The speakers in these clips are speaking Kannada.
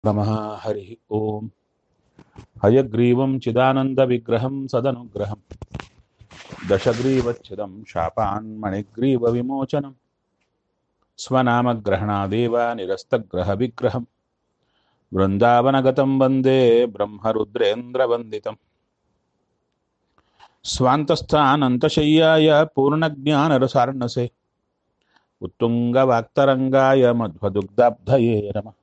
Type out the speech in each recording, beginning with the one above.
नमः हरिः ॐ हयग्रीवं चिदानन्दविग्रहं सदनुग्रहं दशग्रीवच्छिदं शापान्मणिग्रीवविमोचनं स्वनामग्रहणादेव निरस्तग्रहविग्रहं वृन्दावनगतं वन्दे ब्रह्मरुद्रेन्द्रवन्दितम् स्वान्तस्थानन्तशय्याय पूर्णज्ञानरसार्णसे उत्तुङ्गवाक्तरङ्गाय मध्वदुग्धाब्धये नमः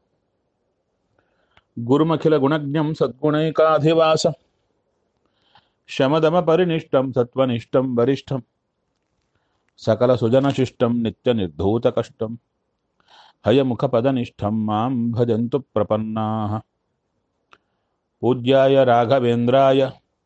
गुरुमखिलगुणज्ञं सद्गुणैकाधिवासं शमदमपरिनिष्टं सत्त्वनिष्ठं वरिष्ठं सकलसुजनशिष्टं नित्यनिर्धूतकष्टं हयमुखपदनिष्ठं मां भजन्तु प्रपन्नाः पूज्याय राघवेन्द्राय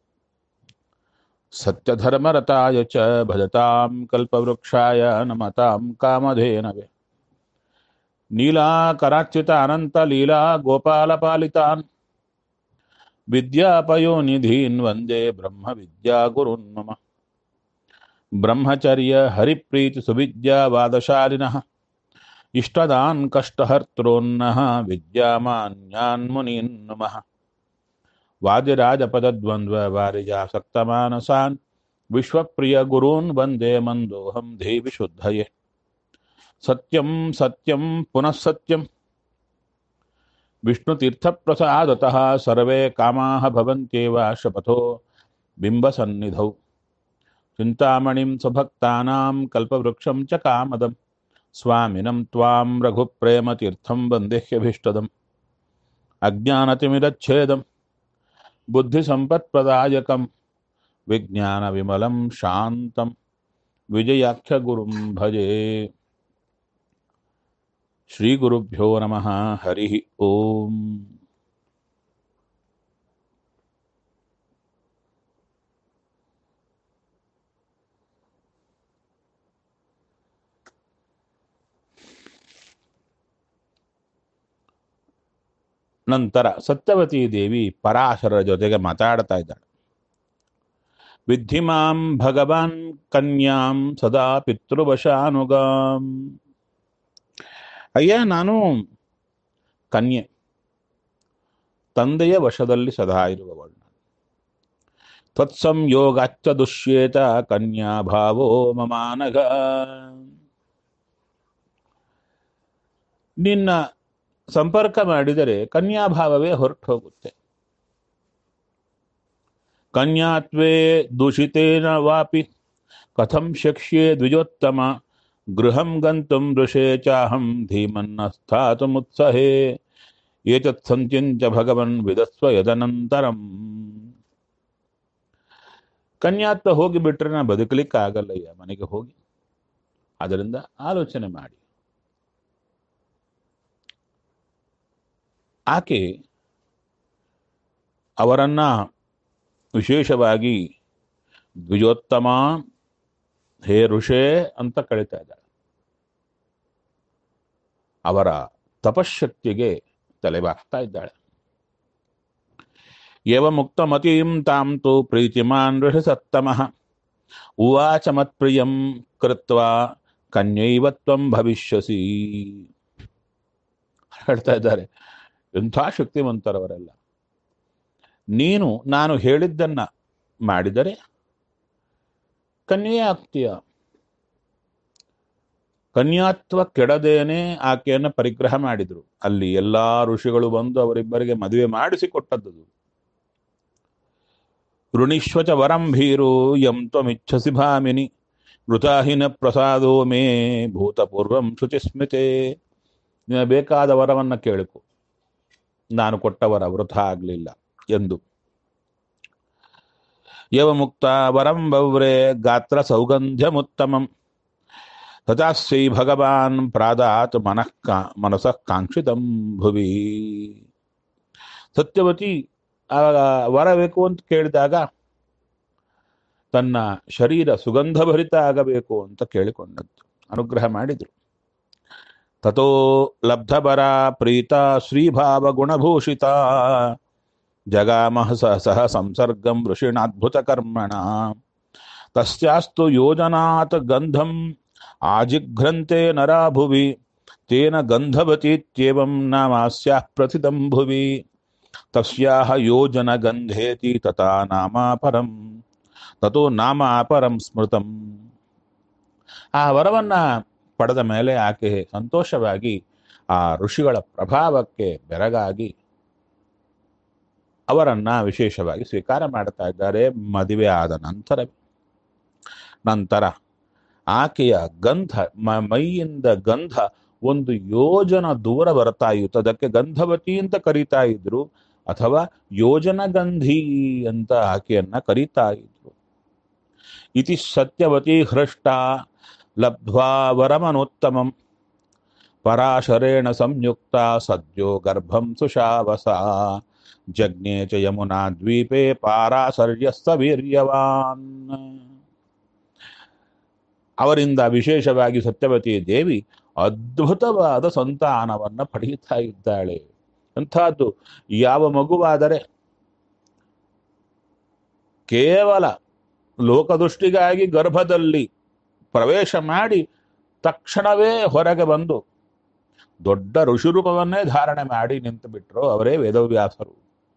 सत्यधर्मरताय च भजतां कल्पवृक्षाय नमतां कामधेनवे नीलाकराच्युत अनन्तलीला गोपालपालितान् विद्यापयोनिधीन् वन्दे ब्रह्मविद्यागुरुन् मम ब्रह्मचर्य हरिप्रीतिसुविद्यावादशालिनः इष्टदान् कष्टहर्त्रोन्नः विद्यामान्यान् मुनीन् नमः वादिराजपदद्वन्द्ववारिजासक्तमानसान् विश्वप्रियगुरून् वन्दे मन्दोऽहं देवि शुद्धये सत्यं सत्यं पुनः सत्यं विष्णुतीर्थप्रसादतः सर्वे कामाः भवन्त्येव शपथो बिम्बसन्निधौ चिन्तामणिं स्वभक्तानां कल्पवृक्षं च कामदं स्वामिनं त्वां रघुप्रेमतीर्थं वन्देह्यभीष्टदम् अज्ञानतिमिरच्छेदं बुद्धिसम्पत्प्रदायकं विज्ञानविमलं शान्तं विजयाख्यगुरुं भजे ಶ್ರೀಗುರುಭ್ಯೋ ನಮಃ ಹರಿ ಓಂ ನಂತರ ಸತ್ಯವತಿ ದೇವಿ ಪರಾಶರರ ಜೊತೆಗೆ ಮಾತಾಡ್ತಾ ಇದ್ದಾಳೆ ವಿದ್ಧಿಮಾಂ ಭಗವಾನ್ ಕನ್ಯಾಂ ಸದಾ ಪಿತೃವಶಾನುಗಾಂ ಅಯ್ಯ ನಾನು ಕನ್ಯೆ ತಂದೆಯ ವಶದಲ್ಲಿ ಸದಾ ಇರುವವಳು ತ್ವತ್ಸಂಯೋಗಾಚ್ಚ ದುಷ್ಯೇತ ಕನ್ಯಾ ಭಾವೋ ಮಮಾನಗ ನಿನ್ನ ಸಂಪರ್ಕ ಮಾಡಿದರೆ ಕನ್ಯಾಭಾವವೇ ಹೊರಟು ಹೋಗುತ್ತೆ ಕನ್ಯಾತ್ವೇ ದೂಷಿತೇನ ವಾಪಿ ಕಥಂ ಶಕ್ಷ್ಯೆ ದ್ವಿಜೋತ್ತಮ ಗೃಹಂ ಗಂತುಂ ಋಷೇ ಚಾಹಂ ಧೀಮನ್ನ ಸ್ಥಾತುಮುತ್ಸಹೇ ಏತತ್ ಸಂತ್ಯಂಚ ಭಗವನ್ ವಿದಸ್ವ ಯದನಂತರಂ ಕನ್ಯಾತ್ವ ಹೋಗಿ ಬಿಟ್ರೆ ನಾ ಬದುಕಲಿಕ್ಕೆ ಆಗಲ್ಲಯ್ಯ ಮನೆಗೆ ಹೋಗಿ ಅದರಿಂದ ಆಲೋಚನೆ ಮಾಡಿ ಆಕೆ ಅವರನ್ನ ವಿಶೇಷವಾಗಿ ದ್ವಿಜೋತ್ತಮ ಹೇ ಋಷೇ ಅಂತ ಕಳಿತಾ ಇದ್ದಾಳೆ ಅವರ ತಪಶಕ್ತಿಗೆ ತಲೆಬಾಗ್ತಾ ಇದ್ದಾಳೆ ಏವ ಮುಕ್ತಮತೀಂ ತಾಂ ತು ಪ್ರೀತಿಮಾನ್ ಋಷಸತ್ತಮಃ ಉವಾಚ ಮತ್ಪ್ರಿಯಂ ಕೃತ್ವ ಕನ್ಯೈವ ತ್ವಂ ಭವಿಷ್ಯಸಿ ಹೇಳ್ತಾ ಇದ್ದಾರೆ ಎಂಥ ಶಕ್ತಿವಂತರವರೆಲ್ಲ ನೀನು ನಾನು ಹೇಳಿದ್ದನ್ನ ಮಾಡಿದರೆ ಕನ್ಯೆ ಆಗ್ತೀಯ ಕನ್ಯಾತ್ವ ಕೆಡದೇನೆ ಆಕೆಯನ್ನು ಪರಿಗ್ರಹ ಮಾಡಿದ್ರು ಅಲ್ಲಿ ಎಲ್ಲಾ ಋಷಿಗಳು ಬಂದು ಅವರಿಬ್ಬರಿಗೆ ಮದುವೆ ಮಾಡಿಸಿ ಕೊಟ್ಟದ್ದು ಋಣಿಶ್ವಚ ವರಂ ಭೀರು ಯಂ ತ್ವಮಿಚ್ಛಸಿ ಭಾಮಿನಿ ಮೃತಾಹಿನ ಪ್ರಸಾದೋ ಮೇ ಭೂತಪೂರ್ವಂ ಶುಚಿಸ್ಮಿತೆ ನಿನ್ನ ಬೇಕಾದ ವರವನ್ನ ಕೇಳಿಕು ನಾನು ಕೊಟ್ಟವರ ವೃಥ ಆಗಲಿಲ್ಲ ಎಂದು ಯವ ಮುಕ್ತ ವರಂ ಬವ್ರೆ ಗಾತ್ರ ಸೌಗಂಧ್ಯಮುತ್ತಮಂ ತಥಾಸ್ಯೈ ಭಗವಾನ್ ಪ್ರಾದಾತ್ ಮನಃ ಕಾ ಮನಸಃ ಕಾಂಕ್ಷಿತಂ ಭುವಿ ಸತ್ಯವತಿ ವರ ಬೇಕು ಅಂತ ಕೇಳಿದಾಗ ತನ್ನ ಶರೀರ ಸುಗಂಧಭರಿತ ಆಗಬೇಕು ಅಂತ ಕೇಳಿಕೊಂಡದ್ದು ಅನುಗ್ರಹ ಮಾಡಿದ್ರು ತಥೋ ಲಬ್ಧಬರ ಪ್ರೀತ ಶ್ರೀಭಾವ ಗುಣಭೂಷಿತ ಜಗಾಮಹ ಸಹ ಸಹ ಸಂಸರ್ಗಂ ಋಷಿಣಾದ್ಭುತ ಕರ್ಮಣ ತಸ್ಯಾಸ್ತು ಯೋಜನಾತ್ ಗಂಧಂ ಆಜಿಘ್ರಂತೆ ನರಾ ಭುವಿ ತೇನ ಗಂಧವತೀತ್ಯೇವಂ ನಾಮಾಸ್ಯಾಃ ಪ್ರಥಿತಂ ಭುವಿ ತಸ್ಯಾಹ ಯೋಜನ ಗಂಧೇತಿ ತಥಾ ನಾಮಾಪರಂ ತಥೋ ನಾಮಾಪರಂ ಸ್ಮೃತಂ ಆ ವರವನ್ನ ಪಡೆದ ಮೇಲೆ ಆಕೆ ಸಂತೋಷವಾಗಿ ಆ ಋಷಿಗಳ ಪ್ರಭಾವಕ್ಕೆ ಬೆರಗಾಗಿ ಅವರನ್ನ ವಿಶೇಷವಾಗಿ ಸ್ವೀಕಾರ ಮಾಡ್ತಾ ಇದ್ದಾರೆ ಮದುವೆ ಆದ ನಂತರ ನಂತರ ಆಕೆಯ ಗಂಧ ಮ- ಮೈಯಿಂದ ಗಂಧ ಒಂದು ಯೋಜನ ದೂರ ಬರ್ತಾ ಇತ್ತು ಅದಕ್ಕೆ ಗಂಧವತಿ ಅಂತ ಕರೀತಾ ಇದ್ರು ಅಥವಾ ಯೋಜನ ಗಂಧಿ ಅಂತ ಆಕೆಯನ್ನ ಕರೀತಾ ಇದ್ರು ಇತಿ ಸತ್ಯವತಿ ಹೃಷ್ಟ ಲಬ್ಧ್ವಾ ವರಮನುತ್ತಮಂ ಪರಾಶರೇಣ ಸಂಯುಕ್ತ ಸದ್ಯೋ ಗರ್ಭಂ ಸುಶಾವಸ ಜಜ್ಞೆ ಚ ಯಮುನಾ ದ್ವೀಪೆ ಪಾರಾಸರ್ಯಸ್ಸ ವೀರ್ಯವಾನ್ ಅವರಿಂದ ವಿಶೇಷವಾಗಿ ಸತ್ಯವತಿ ದೇವಿ ಅದ್ಭುತವಾದ ಸಂತಾನವನ್ನ ಪಡೆಯುತ್ತಾ ಇದ್ದಾಳೆ ಅಂಥದ್ದು ಯಾವ ಮಗುವಾದರೆ ಕೇವಲ ಲೋಕದೃಷ್ಟಿಗಾಗಿ ಗರ್ಭದಲ್ಲಿ ಪ್ರವೇಶ ಮಾಡಿ ತಕ್ಷಣವೇ ಹೊರಗೆ ಬಂದು ದೊಡ್ಡ ಋಷಿರೂಪವನ್ನೇ ಧಾರಣೆ ಮಾಡಿ ನಿಂತು ಬಿಟ್ರು ಅವರೇ ವೇದವ್ಯಾಸರು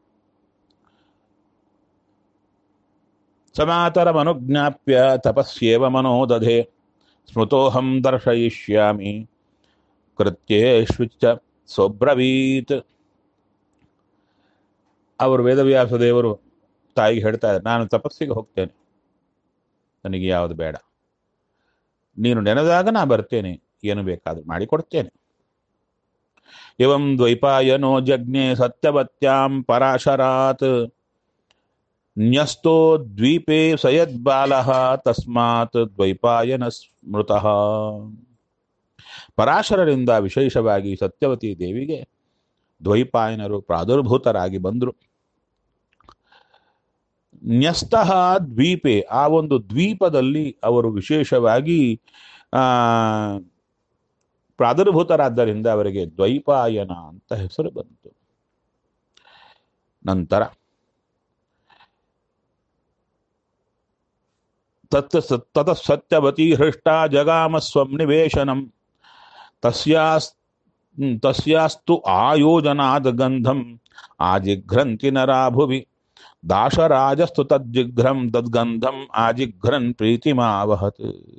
ಸಮಾತರಮನುಜ್ಞಾಪ್ಯ ತಪಸ್ಯೇವ ಮನೋದಧೆ ಸ್ಮೃತೋಹಂ ದರ್ಶಯಿಷ್ಯಾಮಿ ಕೃತ್ಯೇಶ್ವಿಚ್ಚ ಸೊಬ್ರವೀತ್ ಅವರು ವೇದವ್ಯಾಸ ದೇವರು ತಾಯಿಗೆ ಹೇಳ್ತಾ ಇದ್ದಾರೆ ನಾನು ತಪಸ್ಸಿಗೆ ಹೋಗ್ತೇನೆ ನನಗೆ ಯಾವುದು ಬೇಡ ನೀನು ನೆನೆದಾಗ ನಾ ಬರ್ತೇನೆ ಏನು ಬೇಕಾದ್ರೂ ಮಾಡಿಕೊಡ್ತೇನೆ ಇವಂ ದ್ವೈಪಾಯನೋ ಜಜ್ಞೆ ಸತ್ಯವತ್ಯಾಂ ಪರಾಶರಾತ್ ನ್ಯಸ್ತೋ ದ್ವೀಪೇ ಸಯದ್ಬಾಲಃ ತಸ್ಮಾತ್ ದ್ವೈಪಾಯನ ಸ್ಮೃತಃ ಪರಾಶರರಿಂದ ವಿಶೇಷವಾಗಿ ಸತ್ಯವತಿ ದೇವಿಗೆ ದ್ವೈಪಾಯನರು ಪ್ರಾದುರ್ಭೂತರಾಗಿ ಬಂದರು ನ್ಯಸ್ತಃ ದ್ವೀಪೆ ಆ ಒಂದು ದ್ವೀಪದಲ್ಲಿ ಅವರು ವಿಶೇಷವಾಗಿ ಆ ಪ್ರಾದುರ್ಭೂತರಾದ್ದರಿಂದ ಅವರಿಗೆ ದ್ವೈಪಾಯನ ಅಂತ ಹೆಸರು ಬಂತು ನಂತರ ತತ್ ತತ ಸತ್ಯವತಿ ಹೃಷ್ಟ ಜಗಾಮ ಸ್ವಂ ನಿವೇಶನಂ ತಸ್ಯಾಸ್ ತಸ್ಯಾಸ್ತು ಆಯೋಜನಾದ ಗಂಧಂ ಆಜಿಘ್ರಂತಿ ನರಾಭುವಿ ದಾಶರಾಜಸ್ತು ತದ್ಜಿಘ್ರಂ ತದ್ಗಂಧಂ ಆಜಿಘ್ರನ್ ಪ್ರೀತಿಮಾವಹತ್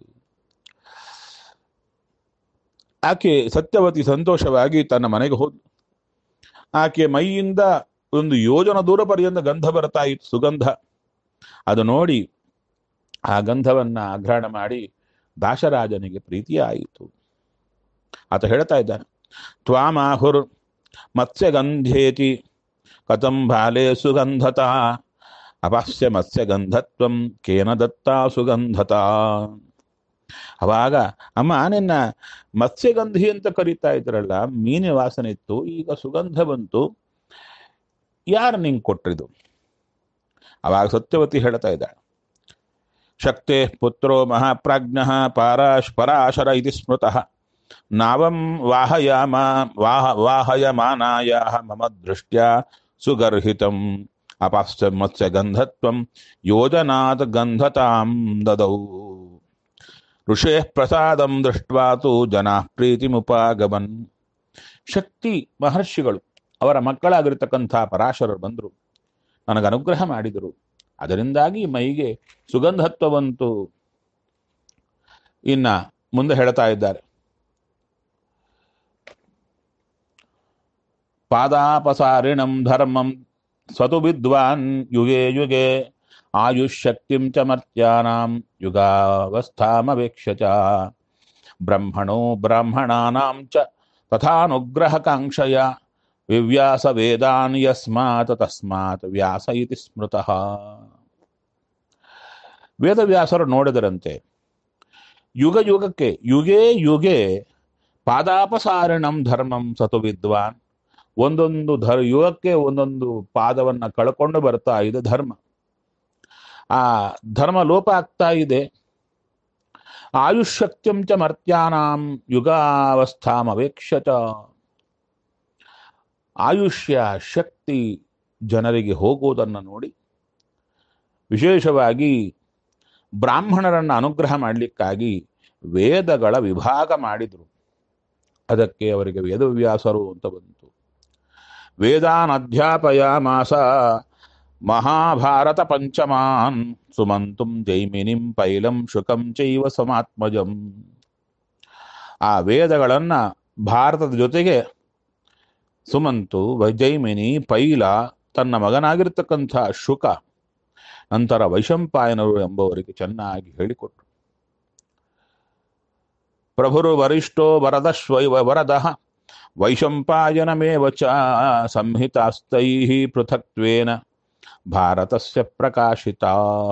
ಆಕೆ ಸತ್ಯವತಿ ಸಂತೋಷವಾಗಿ ತನ್ನ ಮನೆಗೆ ಹೋದ್ಲು ಆಕೆ ಮೈಯಿಂದ ಒಂದು ಯೋಜನ ದೂರ ಪರ್ಯಂತ ಗಂಧ ಬರ್ತಾ ಇತ್ತು ಸುಗಂಧ ಅದು ನೋಡಿ ಆ ಗಂಧವನ್ನ ಅಗ್ರಹಣ ಮಾಡಿ ದಾಶರಾಜನಿಗೆ ಪ್ರೀತಿಯಾಯಿತು ಆತ ಹೇಳ್ತಾ ಇದ್ದಾನೆ ತ್ವಾಮಾಹುರ್ ಮತ್ಸ್ಯಗಂಧೇತಿ ಕಥಂ ಬಾಲೆ ಸುಗಂಧತ ಅಪಾಸ್ಯ ಮತ್ಸ್ಯಗಂಧತ್ವಂ ಕೇನ ದತ್ತ ಸುಗಂಧತ ಅವಾಗ ಅಮ್ಮ ನಿನ್ನ ಮತ್ಸ್ಯಗಂಧಿ ಅಂತ ಕರೀತಾ ಇದ್ರಲ್ಲ ಮೀನಿನ ವಾಸನೆ ಇತ್ತು ಈಗ ಸುಗಂಧ ಬಂತು ಯಾರು ನಿಂಗೆ ಕೊಟ್ರಿದು ಅವಾಗ ಸತ್ಯವತಿ ಹೇಳ್ತಾ ಇದ್ದಾಳೆ ಶಕ್ತೆ ಪುತ್ರೋ ಮಹಾಪ್ರಾಜ್ಞ ಪಾರಾಶ್ ಪರಾಶರ ಇತಿ ಸ್ಮೃತಃ ನಾವಂ ವಾಹಯಾಮ ವಾಹ ವಾಹಯಮಾನಾಯ ಮಮ ದೃಷ್ಟ್ಯಾ ಸುಗರ್ಹಿತಂ ಅಪಾಶ್ಚ ಮತ್ಸ್ಯ ಗಂಧತ್ವಂ ಯೋಜನಾತ್ ಗಂಧತಾಂ ದದೌ ಋಷೇ ಪ್ರಸಾದಂ ದೃಷ್ಟ್ವಾ ತು ಜನಾ ಪ್ರೀತಿಮುಪಾಗಮನ್ ಶಕ್ತಿ ಮಹರ್ಷಿಗಳು ಅವರ ಮಕ್ಕಳಾಗಿರ್ತಕ್ಕಂಥ ಪರಾಶರರು ಬಂದರು ನನಗೆ ಅನುಗ್ರಹ ಮಾಡಿದರು ಅದರಿಂದಾಗಿ ಮೈಗೆ ಸುಗಂಧತ್ವ ಬಂತು ಇನ್ನ ಮುಂದೆ ಹೇಳ್ತಾ ಇದ್ದಾರೆ ಪಾದಾಪಸಾರಿಣಂ ಧರ್ಮಂ ಸ್ವತು ವಿದ್ವಾನ್ ಯುಗೆ ಯುಗೆ ಆಯುಷ್ಶಕ್ತಿಂ ಚ ಮರ್ತ್ಯಾನಾಂ ಯುಗಾವಸ್ಥಾಮವೇಕ್ಷ್ಯ ಚ ಬ್ರಹ್ಮಣೋ ಬ್ರಾಹ್ಮಣಾನಾಂ ಚ ತಥಾನುಗ್ರಹಕಾಂಕ್ಷಯ ವಿವ್ಯಾಸ ವೇದಾನ್ ಯಸ್ಮಾತ್ ತಸ್ಮಾತ್ ವ್ಯಾಸ ಇತಿ ಸ್ಮೃತಃ ವೇದವ್ಯಾಸರು ನೋಡಿದರಂತೆ ಯುಗ ಯುಗಕ್ಕೆ ಯುಗೇ ಯುಗೆ ಪಾದಾಪಸಾರಣಂ ಧರ್ಮಂ ಸತು ವಿದ್ವಾನ್ ಒಂದೊಂದು ಧರ್ ಯುಗಕ್ಕೆ ಒಂದೊಂದು ಪಾದವನ್ನ ಕಳ್ಕೊಂಡು ಬರ್ತಾ ಇದೆ ಧರ್ಮ ಆ ಧರ್ಮ ಲೋಪ ಆಗ್ತಾ ಇದೆ ಆಯುಷ್ಶಕ್ತಿಂ ಚ ಮರ್ತ್ಯಾನಾಂ ಯುಗಾವಸ್ಥಾಂ ಅವೇಕ್ಷತ ಆಯುಷ್ಯ ಶಕ್ತಿ ಜನರಿಗೆ ಹೋಗುವುದನ್ನು ನೋಡಿ ವಿಶೇಷವಾಗಿ ಬ್ರಾಹ್ಮಣರನ್ನು ಅನುಗ್ರಹ ಮಾಡಲಿಕ್ಕಾಗಿ ವೇದಗಳ ವಿಭಾಗ ಮಾಡಿದರು ಅದಕ್ಕೆ ಅವರಿಗೆ ವೇದವ್ಯಾಸರು ಅಂತ ಬಂತು ವೇದಾನ್ ಅಧ್ಯಾಪಯಾಮಾಸ ಮಹಾಭಾರತ ಪಂಚಮಾನ್ ಸುಮಂತುಂ ಜೈಮಿನಿಂ ಪೈಲಂ ಶುಕಂ ಚೈವ ಸಮಾತ್ಮಜಂ ಆ ವೇದಗಳನ್ನ ಭಾರತದ ಜೊತೆಗೆ ಸುಮಂತು ವೈಜೈಮಿನಿ ಪೈಲ ತನ್ನ ಮಗನಾಗಿರ್ತಕ್ಕಂಥ ಶುಕ ನಂತರ ವೈಶಂಪಾಯನರು ಎಂಬುವರಿಗೆ ಚೆನ್ನಾಗಿ ಹೇಳಿಕೊಟ್ರು ಪ್ರಭುರು ವರಿಷ್ಠೋ ವರದಶ್ವೈವ ವರದಃ ವೈಶಂಪಾಯನಮೇವ ಚ ಸಂಹಿತಾಸ್ತೈ ಪೃಥಕ್ತ್ವೇನ ಭಾರತಸ್ಯ ಪ್ರಕಾಶಿತಾ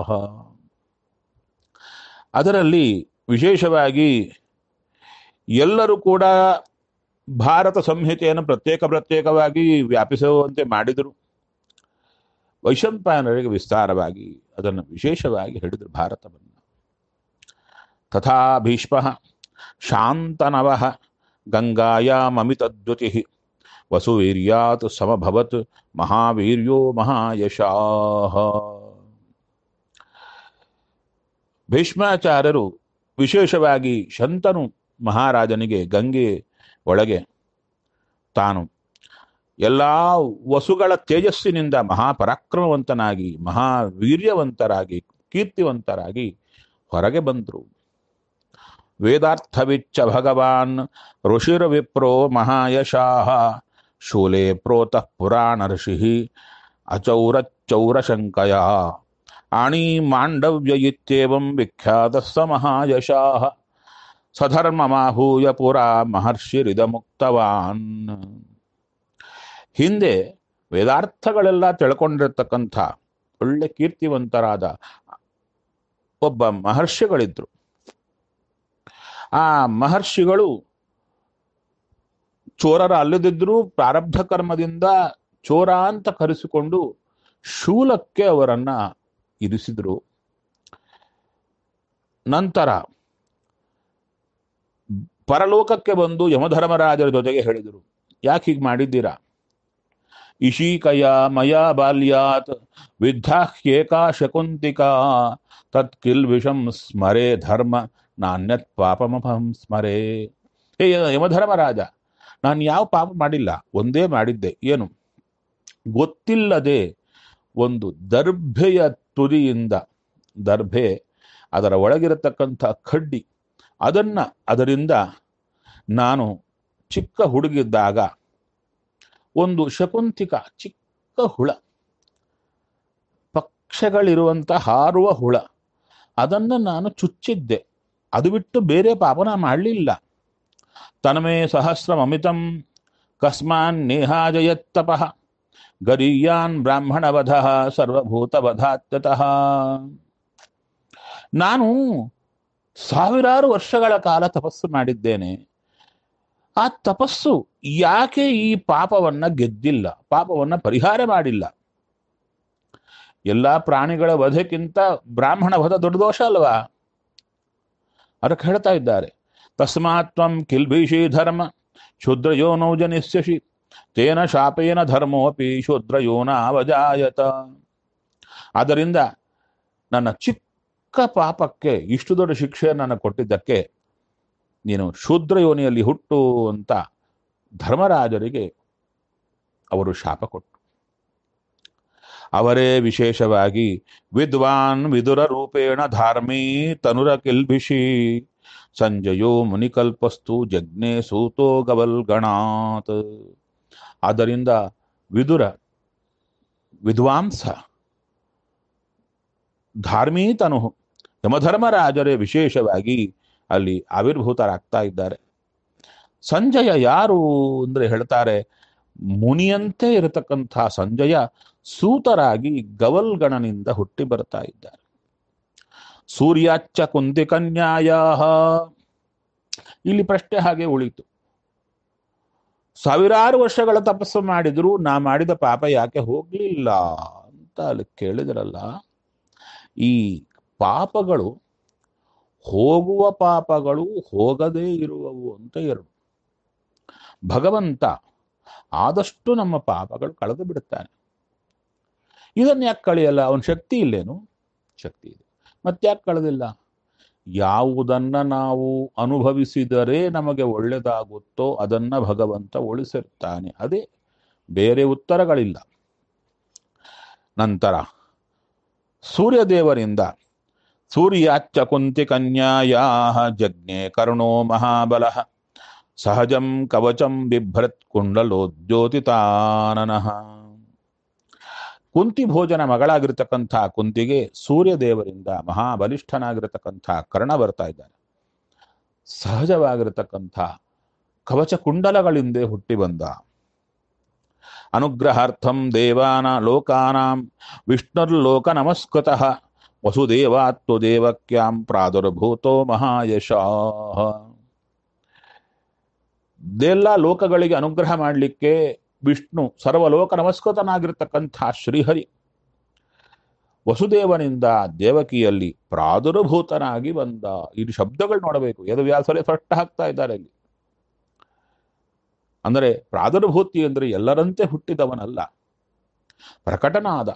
ಅದರಲ್ಲಿ ವಿಶೇಷವಾಗಿ ಎಲ್ಲರೂ ಕೂಡ ಭಾರತ ಸಂಹಿತೆಯನ್ನು ಪ್ರತ್ಯೇಕ ಪ್ರತ್ಯೇಕವಾಗಿ ವ್ಯಾಪಿಸುವಂತೆ ಮಾಡಿದರು ವೈಶಂಪಾಯನರಿಗೆ ವಿಸ್ತಾರವಾಗಿ ಅದನ್ನು ವಿಶೇಷವಾಗಿ ಹೇಳಿದರು ಭಾರತವನ್ನು ತಥಾ ಭೀಷ್ಮ ಶಾಂತನವ ಗಂಗಾಯಾಮಮಿತದ್ಯುತಿ ವಸುವೀರ್ಯಾತ್ ಸಮಭವತ್ ಮಹಾವೀರ್ಯೋ ಮಹಾಯಶಾಹ ಭೀಷ್ಮಾಚಾರ್ಯರು ವಿಶೇಷವಾಗಿ ಶಂತನು ಮಹಾರಾಜನಿಗೆ ಗಂಗೆ ಒಳಗೆ ತಾನು ಎಲ್ಲ ವಸುಗಳ ತೇಜಸ್ಸಿನಿಂದ ಮಹಾಪರಾಕ್ರಮವಂತನಾಗಿ ಮಹಾವೀರ್ಯವಂತರಾಗಿ ಕೀರ್ತಿವಂತರಾಗಿ ಹೊರಗೆ ಬಂದರು ವೇದಾರ್ಥವಿಚ್ಚ ಭಗವಾನ್ ಋಷಿರ್ವಿಪ್ರೋ ಮಹಾಯಶಾಹ ಶೂಲೆ ಪ್ರೋತಃ ಪುರಾಣ ಋಷಿ ಅಚೌರಚ್ಚೌರಶಂಕಯ ಆಣಿ ಮಾಂಡವ್ಯ ಇತ್ಯೇವಂ ವಿಖ್ಯಾತ ಸ ಮಹಾಯಶಾಹ ಸಧರ್ಮಮಾಹೂಯ ಪುರಾ ಮಹರ್ಷಿರಿದಮುಕ್ತವಾನ್ ಹಿಂದೆ ವೇದಾರ್ಥಗಳೆಲ್ಲ ತಿಳ್ಕೊಂಡಿರ್ತಕ್ಕಂಥ ಒಳ್ಳೆ ಕೀರ್ತಿವಂತರಾದ ಒಬ್ಬ ಮಹರ್ಷಿಗಳಿದ್ರು ಆ ಮಹರ್ಷಿಗಳು ಚೋರರ ಅಲ್ಲದಿದ್ರೂ ಪ್ರಾರಬ್ಧ ಕರ್ಮದಿಂದ ಚೋರ ಅಂತ ಕರೆಸಿಕೊಂಡು ಶೂಲಕ್ಕೆ ಅವರನ್ನ ಇರಿಸಿದ್ರು ನಂತರ ಪರಲೋಕಕ್ಕೆ ಬಂದು ಯಮಧರ್ಮರಾಜರ ಜೊತೆಗೆ ಹೇಳಿದರು ಯಾಕೆ ಹೀಗೆ ಮಾಡಿದ್ದೀರಾ ಇಶೀಕಯ ಮಯ ಬಾಲ್ಯಾತ್ ವಿದ್ಧಾಹ್ಯೇಕಾ ಶಕುಂತಿಕಾ ತತ್ ಕಿಲ್ ವಿಷಂ ಸ್ಮರೇ ಧರ್ಮ ನಾಣ್ಯತ್ ಪಾಪಮಹಂ ಸ್ಮರೇ ಹೇ ಯಮಧರ್ಮರಾಜ ನಾನು ಯಾವ ಪಾಪ ಮಾಡಿಲ್ಲ ಒಂದೇ ಮಾಡಿದ್ದೆ ಏನು ಗೊತ್ತಿಲ್ಲದೆ ಒಂದು ದರ್ಭೆಯ ತುದಿಯಿಂದ ದರ್ಭೆ ಅದರ ಒಳಗಿರತಕ್ಕಂಥ ಕಡ್ಡಿ ಅದನ್ನ ಅದರಿಂದ ನಾನು ಚಿಕ್ಕ ಹುಡುಗಿದ್ದಾಗ ಒಂದು ಶಕುಂತಿಕ ಚಿಕ್ಕ ಹುಳ ಪಕ್ಷಗಳಿರುವಂಥ ಹಾರುವ ಹುಳ ಅದನ್ನು ನಾನು ಚುಚ್ಚಿದ್ದೆ ಅದು ಬಿಟ್ಟು ಬೇರೆ ಪಾಪನ ಮಾಡಲಿಲ್ಲ ತನ್ಮೇ ಸಹಸ್ರಮಮಿತಂ ಕಸ್ಮಾನ್ ನೇಹಾಜಯತ್ತಪಃ ಗರೀಯಾನ್ ಬ್ರಾಹ್ಮಣವಧ ಸರ್ವಭೂತವಧಾತ್ಯತಃ ನಾನು ಸಾವಿರಾರು ವರ್ಷಗಳ ಕಾಲ ತಪಸ್ಸು ಮಾಡಿದ್ದೇನೆ ಆ ತಪಸ್ಸು ಯಾಕೆ ಈ ಪಾಪವನ್ನ ಗೆದ್ದಿಲ್ಲ ಪಾಪವನ್ನ ಪರಿಹಾರ ಮಾಡಿಲ್ಲ ಎಲ್ಲ ಪ್ರಾಣಿಗಳ ವಧೆಕ್ಕಿಂತ ಬ್ರಾಹ್ಮಣ ವಧ ದೊಡ್ಡ ದೋಷ ಅಲ್ವಾ ಅದಕ್ಕೆ ಹೇಳ್ತಾ ಇದ್ದಾರೆ ತಸ್ಮಾತ್ವಂ ಕಿಲ್ಭೀಷಿ ಧರ್ಮ ಶೂದ್ರಯೋನೌ ಜನಿಸ್ಯಸಿ ತೇನ ಶಾಪೇನ ಧರ್ಮೋಪಿ ಶೂದ್ರಯೋನ ಅವಜಾಯತ ಆದ್ದರಿಂದ ನನ್ನ ಚಿಕ್ಕ ಪಾಪಕ್ಕೆ ಇಷ್ಟು ದೊಡ್ಡ ಶಿಕ್ಷೆ ನನ್ನ ಕೊಟ್ಟಿದ್ದಕ್ಕೆ ನೀನು ಶೂದ್ರ ಯೋನಿಯಲ್ಲಿ ಹುಟ್ಟು ಅಂತ ಧರ್ಮರಾಜರಿಗೆ ಅವರು ಶಾಪ ಕೊಟ್ಟು ಅವರೇ ವಿಶೇಷವಾಗಿ ವಿದ್ವಾನ್ ವಿದುರ ರೂಪೇಣ ಧಾರ್ಮೀ ತನುರ ಕಿಲ್ಭಿಷಿ ಸಂಜಯೋ ಮುನಿಕಲ್ಪಸ್ತು ಜಜ್ಞೆ ಸೂತೋ ಗವಲ್ಗಣಾತ್ ಆದ್ದರಿಂದ ವಿದುರ ವಿದ್ವಾಂಸ ಧಾರ್ಮೀತನು ಯಮಧರ್ಮರಾಜರೇ ವಿಶೇಷವಾಗಿ ಅಲ್ಲಿ ಆವಿರ್ಭೂತರಾಗ್ತಾ ಇದ್ದಾರೆ ಸಂಜಯ ಯಾರು ಅಂದ್ರೆ ಹೇಳ್ತಾರೆ ಮುನಿಯಂತೆ ಇರತಕ್ಕಂಥ ಸಂಜಯ ಸೂತರಾಗಿ ಗವಲ್ಗಣನಿಂದ ಹುಟ್ಟಿ ಬರ್ತಾ ಇದ್ದಾರೆ ಸೂರ್ಯಾಚ್ಚ ಕುಂತಿ ಕನ್ಯಾಯ ಇಲ್ಲಿ ಪ್ರಶ್ನೆ ಹಾಗೆ ಉಳಿತು ಸಾವಿರಾರು ವರ್ಷಗಳ ತಪಸ್ಸು ಮಾಡಿದ್ರು ನಾ ಮಾಡಿದ ಪಾಪ ಯಾಕೆ ಹೋಗ್ಲಿಲ್ಲ ಅಂತ ಅಲ್ಲಿ ಕೇಳಿದ್ರಲ್ಲ ಈ ಪಾಪಗಳು ಹೋಗುವ ಪಾಪಗಳು ಹೋಗದೇ ಇರುವವು ಅಂತ ಎರಡು ಭಗವಂತ ಆದಷ್ಟು ನಮ್ಮ ಪಾಪಗಳು ಕಳೆದು ಬಿಡುತ್ತಾನೆ ಇದನ್ನು ಯಾಕೆ ಕಳೆಯಲ್ಲ ಅವನ ಶಕ್ತಿ ಇಲ್ಲೇನು ಶಕ್ತಿ ಇದೆ ಮತ್ತೆ ಯಾಕೆ ಕಳೆದಿಲ್ಲ ಯಾವುದನ್ನ ನಾವು ಅನುಭವಿಸಿದರೆ ನಮಗೆ ಒಳ್ಳೆಯದಾಗುತ್ತೋ ಅದನ್ನ ಭಗವಂತ ಉಳಿಸಿರ್ತಾನೆ ಅದೇ ಬೇರೆ ಉತ್ತರಗಳಿಲ್ಲ ನಂತರ ಸೂರ್ಯದೇವರಿಂದ ಸೂರ್ಯಾಚ್ಚ ಕುಂತಿ ಕನ್ಯಾಯಾ ಜಜ್ಞೆ ಕರ್ಣೋ ಮಹಾಬಲ ಸಹಜಂ ಕವಚಂ ಬಿಭ್ರತ್ ಕುಂಡಲೋದ್ಯೋತಿತಾನನಃ ಕುಂತಿ ಭೋಜನ ಮಗಳಾಗಿರ್ತಕ್ಕಂಥ ಕುಂತಿಗೆ ಸೂರ್ಯದೇವರಿಂದ ಮಹಾಬಲಿಷ್ಠನಾಗಿರತಕ್ಕಂಥ ಕರ್ಣ ಬರ್ತಾ ಇದ್ದಾನೆ ಸಹಜವಾಗಿರತಕ್ಕಂಥ ಕವಚ ಕುಂಡಲಗಳಿಂದ ಹುಟ್ಟಿ ಬಂದ ಅನುಗ್ರಹಾರ್ಥಂ ದೇವಾನ ಲೋಕಾನಾಂ ವಿಷ್ಣುರ್ಲೋಕ ನಮಸ್ಕೃತಃ ವಸುದೇವಾತ್ವ ದೇವಕ್ಯಾಂ ಪ್ರಾದುರ್ಭೂತೋ ಮಹಾಯಶಾಹ ಎಲ್ಲ ಲೋಕಗಳಿಗೆ ಅನುಗ್ರಹ ಮಾಡಲಿಕ್ಕೆ ವಿಷ್ಣು ಸರ್ವಲೋಕ ನಮಸ್ಕೃತನಾಗಿರ್ತಕ್ಕಂಥ ಶ್ರೀಹರಿ ವಸುದೇವನಿಂದ ದೇವಕಿಯಲ್ಲಿ ಪ್ರಾದುರ್ಭೂತನಾಗಿ ಬಂದ ಈ ಶಬ್ದಗಳು ನೋಡಬೇಕು ಯದುವ್ಯಾಸರೇ ಸ್ಪಷ್ಟ ಹಾಕ್ತಾ ಇದ್ದಾರೆ ಇಲ್ಲಿ ಅಂದರೆ ಪ್ರಾದುರ್ಭೂತಿ ಅಂದರೆ ಎಲ್ಲರಂತೆ ಹುಟ್ಟಿದವನಲ್ಲ ಪ್ರಕಟನಾದ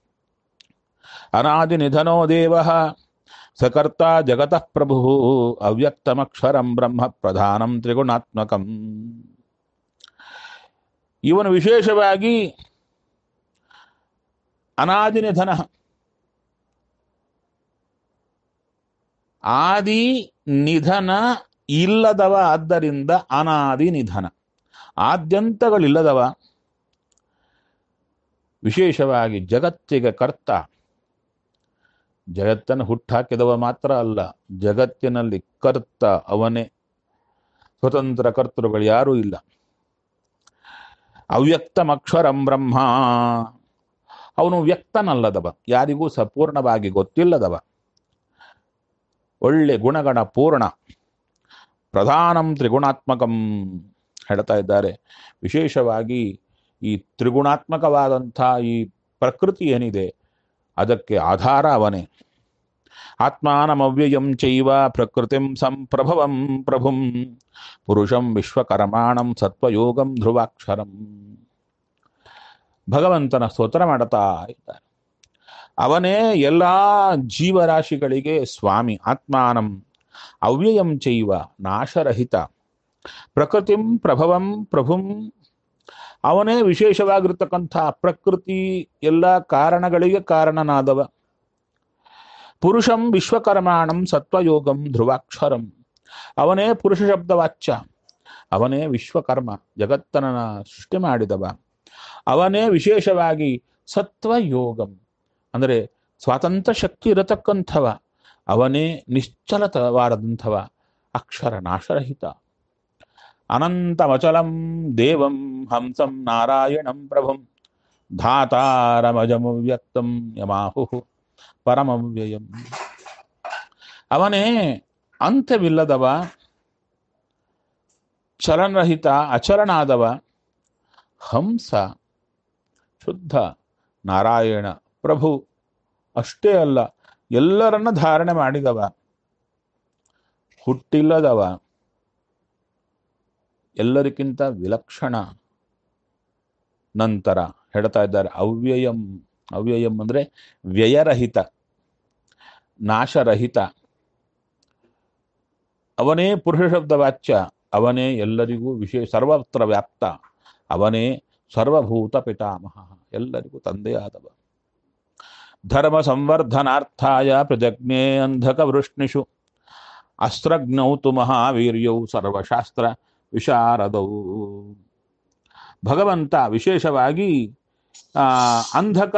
ಅನಾದಿ ನಿಧನೋ ದೇವ ಸಕರ್ತ ಜಗತಃ ಪ್ರಭು ಅವ್ಯಕ್ತಮಕ್ಷರಂ ಬ್ರಹ್ಮ ಪ್ರಧಾನಂ ತ್ರಿಗುಣಾತ್ಮಕಂ ಇವನು ವಿಶೇಷವಾಗಿ ಅನಾದಿ ನಿಧನ ಆದಿ ನಿಧನ ಇಲ್ಲದವ ಆದ್ದರಿಂದ ಅನಾದಿ ನಿಧನ ಆದ್ಯಂತಗಳಿಲ್ಲದವ ವಿಶೇಷವಾಗಿ ಜಗತ್ತಿಗೆ ಕರ್ತ ಜಗತ್ತನ್ನು ಹುಟ್ಟಾಕಿದವ ಮಾತ್ರ ಅಲ್ಲ ಜಗತ್ತಿನಲ್ಲಿ ಕರ್ತ ಅವನೇ ಸ್ವತಂತ್ರ ಕರ್ತೃಗಳು ಯಾರೂ ಇಲ್ಲ ಅವ್ಯಕ್ತಮಕ್ಷರಂ ಬ್ರಹ್ಮ ಅವನು ವ್ಯಕ್ತನಲ್ಲದವ ಯಾರಿಗೂ ಸಂಪೂರ್ಣವಾಗಿ ಗೊತ್ತಿಲ್ಲದವ ಒಳ್ಳೆ ಗುಣಗಣ ಪೂರ್ಣ ಪ್ರಧಾನಂ ತ್ರಿಗುಣಾತ್ಮಕಂ ಹೇಳ್ತಾ ಇದ್ದಾರೆ ವಿಶೇಷವಾಗಿ ಈ ತ್ರಿಗುಣಾತ್ಮಕವಾದಂಥ ಈ ಪ್ರಕೃತಿ ಏನಿದೆ ಅದಕ್ಕೆ ಆಧಾರ ಅವನೇ ಆತ್ಮಾನಮವ್ಯಯಂ ಚೈವ ಪ್ರಕೃತಿಂ ಸಂಪ್ರಭವಂ ಪ್ರಭುಂ ಪುರುಷಂ ವಿಶ್ವಕರ್ಮಾಣಂ ಸತ್ವಯೋಗಂ ಧ್ರುವಾಕ್ಷರಂ ಭಗವಂತನ ಸ್ತೋತ್ರ ಮಾಡುತ್ತಾ ಇದ್ದಾರೆ ಅವನೇ ಎಲ್ಲ ಜೀವರಾಶಿಗಳಿಗೆ ಸ್ವಾಮಿ ಆತ್ಮಾನಂ ಅವ್ಯಯಂ ಚೈವ ನಾಶರಹಿತ ಪ್ರಕೃತಿಂ ಪ್ರಭವಂ ಪ್ರಭುಂ ಅವನೇ ವಿಶೇಷವಾಗಿರ್ತಕ್ಕಂಥ ಪ್ರಕೃತಿ ಎಲ್ಲ ಕಾರಣಗಳಿಗೆ ಕಾರಣನಾದವ ಪುರುಷಂ ವಿಶ್ವಕರ್ಮಾಣಂ ಸತ್ವಯೋಗಂ ಧ್ರುವಾಕ್ಷರಂ ಅವನೇ ಪುರುಷ ಶಬ್ದವಾಚ್ಯ ಅವನೇ ವಿಶ್ವಕರ್ಮ ಜಗತ್ತನ ಸೃಷ್ಟಿ ಮಾಡಿದವ ಅವನೇ ವಿಶೇಷವಾಗಿ ಸತ್ವಯೋಗಂ ಅಂದರೆ ಸ್ವಾತಂತ್ರ್ಯ ಶಕ್ತಿ ಇರತಕ್ಕಂಥವ ಅವನೇ ನಿಶ್ಚಲತವಾದಂಥವ ಅಕ್ಷರ ನಾಶರಹಿತ ಅನಂತಮಚಲಂ ದೇವಂ ಹಂಸಂ ನಾರಾಯಣಂ ಪ್ರಭುಂ ಧಾತಾರಮಜಮವ್ಯಕ್ತಂ ಯಮಾಹು ಪರಮವ್ಯಯಂ ಅವನೇ ಅಂತ್ಯವಿಲ್ಲದವ ಚಲನರಹಿತ ಅಚಲನಾದವ ಹಂಸ ಶುದ್ಧ ನಾರಾಯಣ ಪ್ರಭು ಅಷ್ಟೇ ಅಲ್ಲ ಎಲ್ಲರನ್ನ ಧಾರಣೆ ಮಾಡಿದವ ಹುಟ್ಟಿಲ್ಲದವ ಎಲ್ಲರಿಗಿಂತ ವಿಲಕ್ಷಣ ನಂತರ ಹೇಳ್ತಾ ಇದ್ದಾರೆ ಅವ್ಯಯಂ ಅವ್ಯಯಂ ಅಂದ್ರೆ ವ್ಯಯರಹಿತ ನಾಶರಹಿತ ಅವನೇ ಪುರುಷ ಶಬ್ದ ವಾಚ್ಯ ಅವನೇ ಎಲ್ಲರಿಗೂ ವಿಶೇಷ ಸರ್ವತ್ರ ವ್ಯಾಪ್ತ ಅವನೇ ಸರ್ವಭೂತ ಪಿತಾಮಹ ಎಲ್ಲರಿಗೂ ತಂದೆಯಾದವ ಧರ್ಮ ಸಂವರ್ಧನಾರ್ಥಾಯ ಪ್ರಜಜ್ಞೆ ಅಂಧಕ ವೃಷ್ಣಿಷು ಅಸ್ತ್ರಜ್ಞೌ ತು ಮಹಾವೀರ್ಯೌ ಸರ್ವಶಾಸ್ತ್ರ ವಿಶಾರದೌ ಭಗವಂತ ವಿಶೇಷವಾಗಿ ಆ ಅಂಧಕ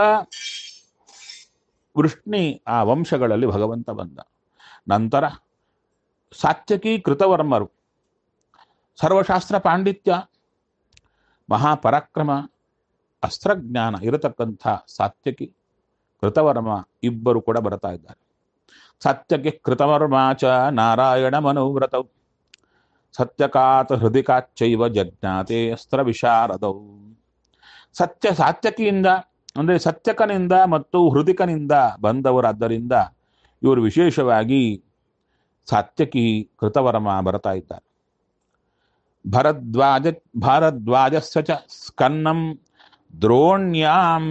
ವೃಷ್ಣಿ ಆ ವಂಶಗಳಲ್ಲಿ ಭಗವಂತ ಬಂದ ನಂತರ ಸಾತ್ಯಕಿ ಕೃತವರ್ಮರು ಸರ್ವಶಾಸ್ತ್ರ ಪಾಂಡಿತ್ಯ ಮಹಾಪರಾಕ್ರಮ ಅಸ್ತ್ರಜ್ಞಾನ ಇರತಕ್ಕಂಥ ಸಾತ್ಯಕಿ ಕೃತವರ್ಮ ಇಬ್ಬರು ಕೂಡ ಬರ್ತಾ ಇದ್ದಾರೆ ಸತ್ಯಕ್ಕೆ ಕೃತವರ್ಮ ಚ ನಾರಾಯಣ ಮನೋವ್ರತೌ ಸತ್ಯಕಾತ ಹೃದಿಕಾಚ್ಚೈವ ಜಜ್ಞಾತೆ ಅಸ್ತ್ರ ವಿಶಾರದೌ ಸತ್ಯ ಸಾತ್ಯಕಿಯಿಂದ ಅಂದರೆ ಸತ್ಯಕನಿಂದ ಮತ್ತು ಹೃದಿಕನಿಂದ ಬಂದವರಾದ್ದರಿಂದ ಇವರು ವಿಶೇಷವಾಗಿ ಸಾತ್ಯಕಿ ಕೃತವರ್ಮ ಬರ್ತಾ ಇದ್ದಾರೆ ಭರದ್ವಾಜ ಭಾರದ್ವಾಜಸ್ಯ ಚ ಸ್ಕನ್ನಂ ದ್ರೋಣ್ಯಾಂ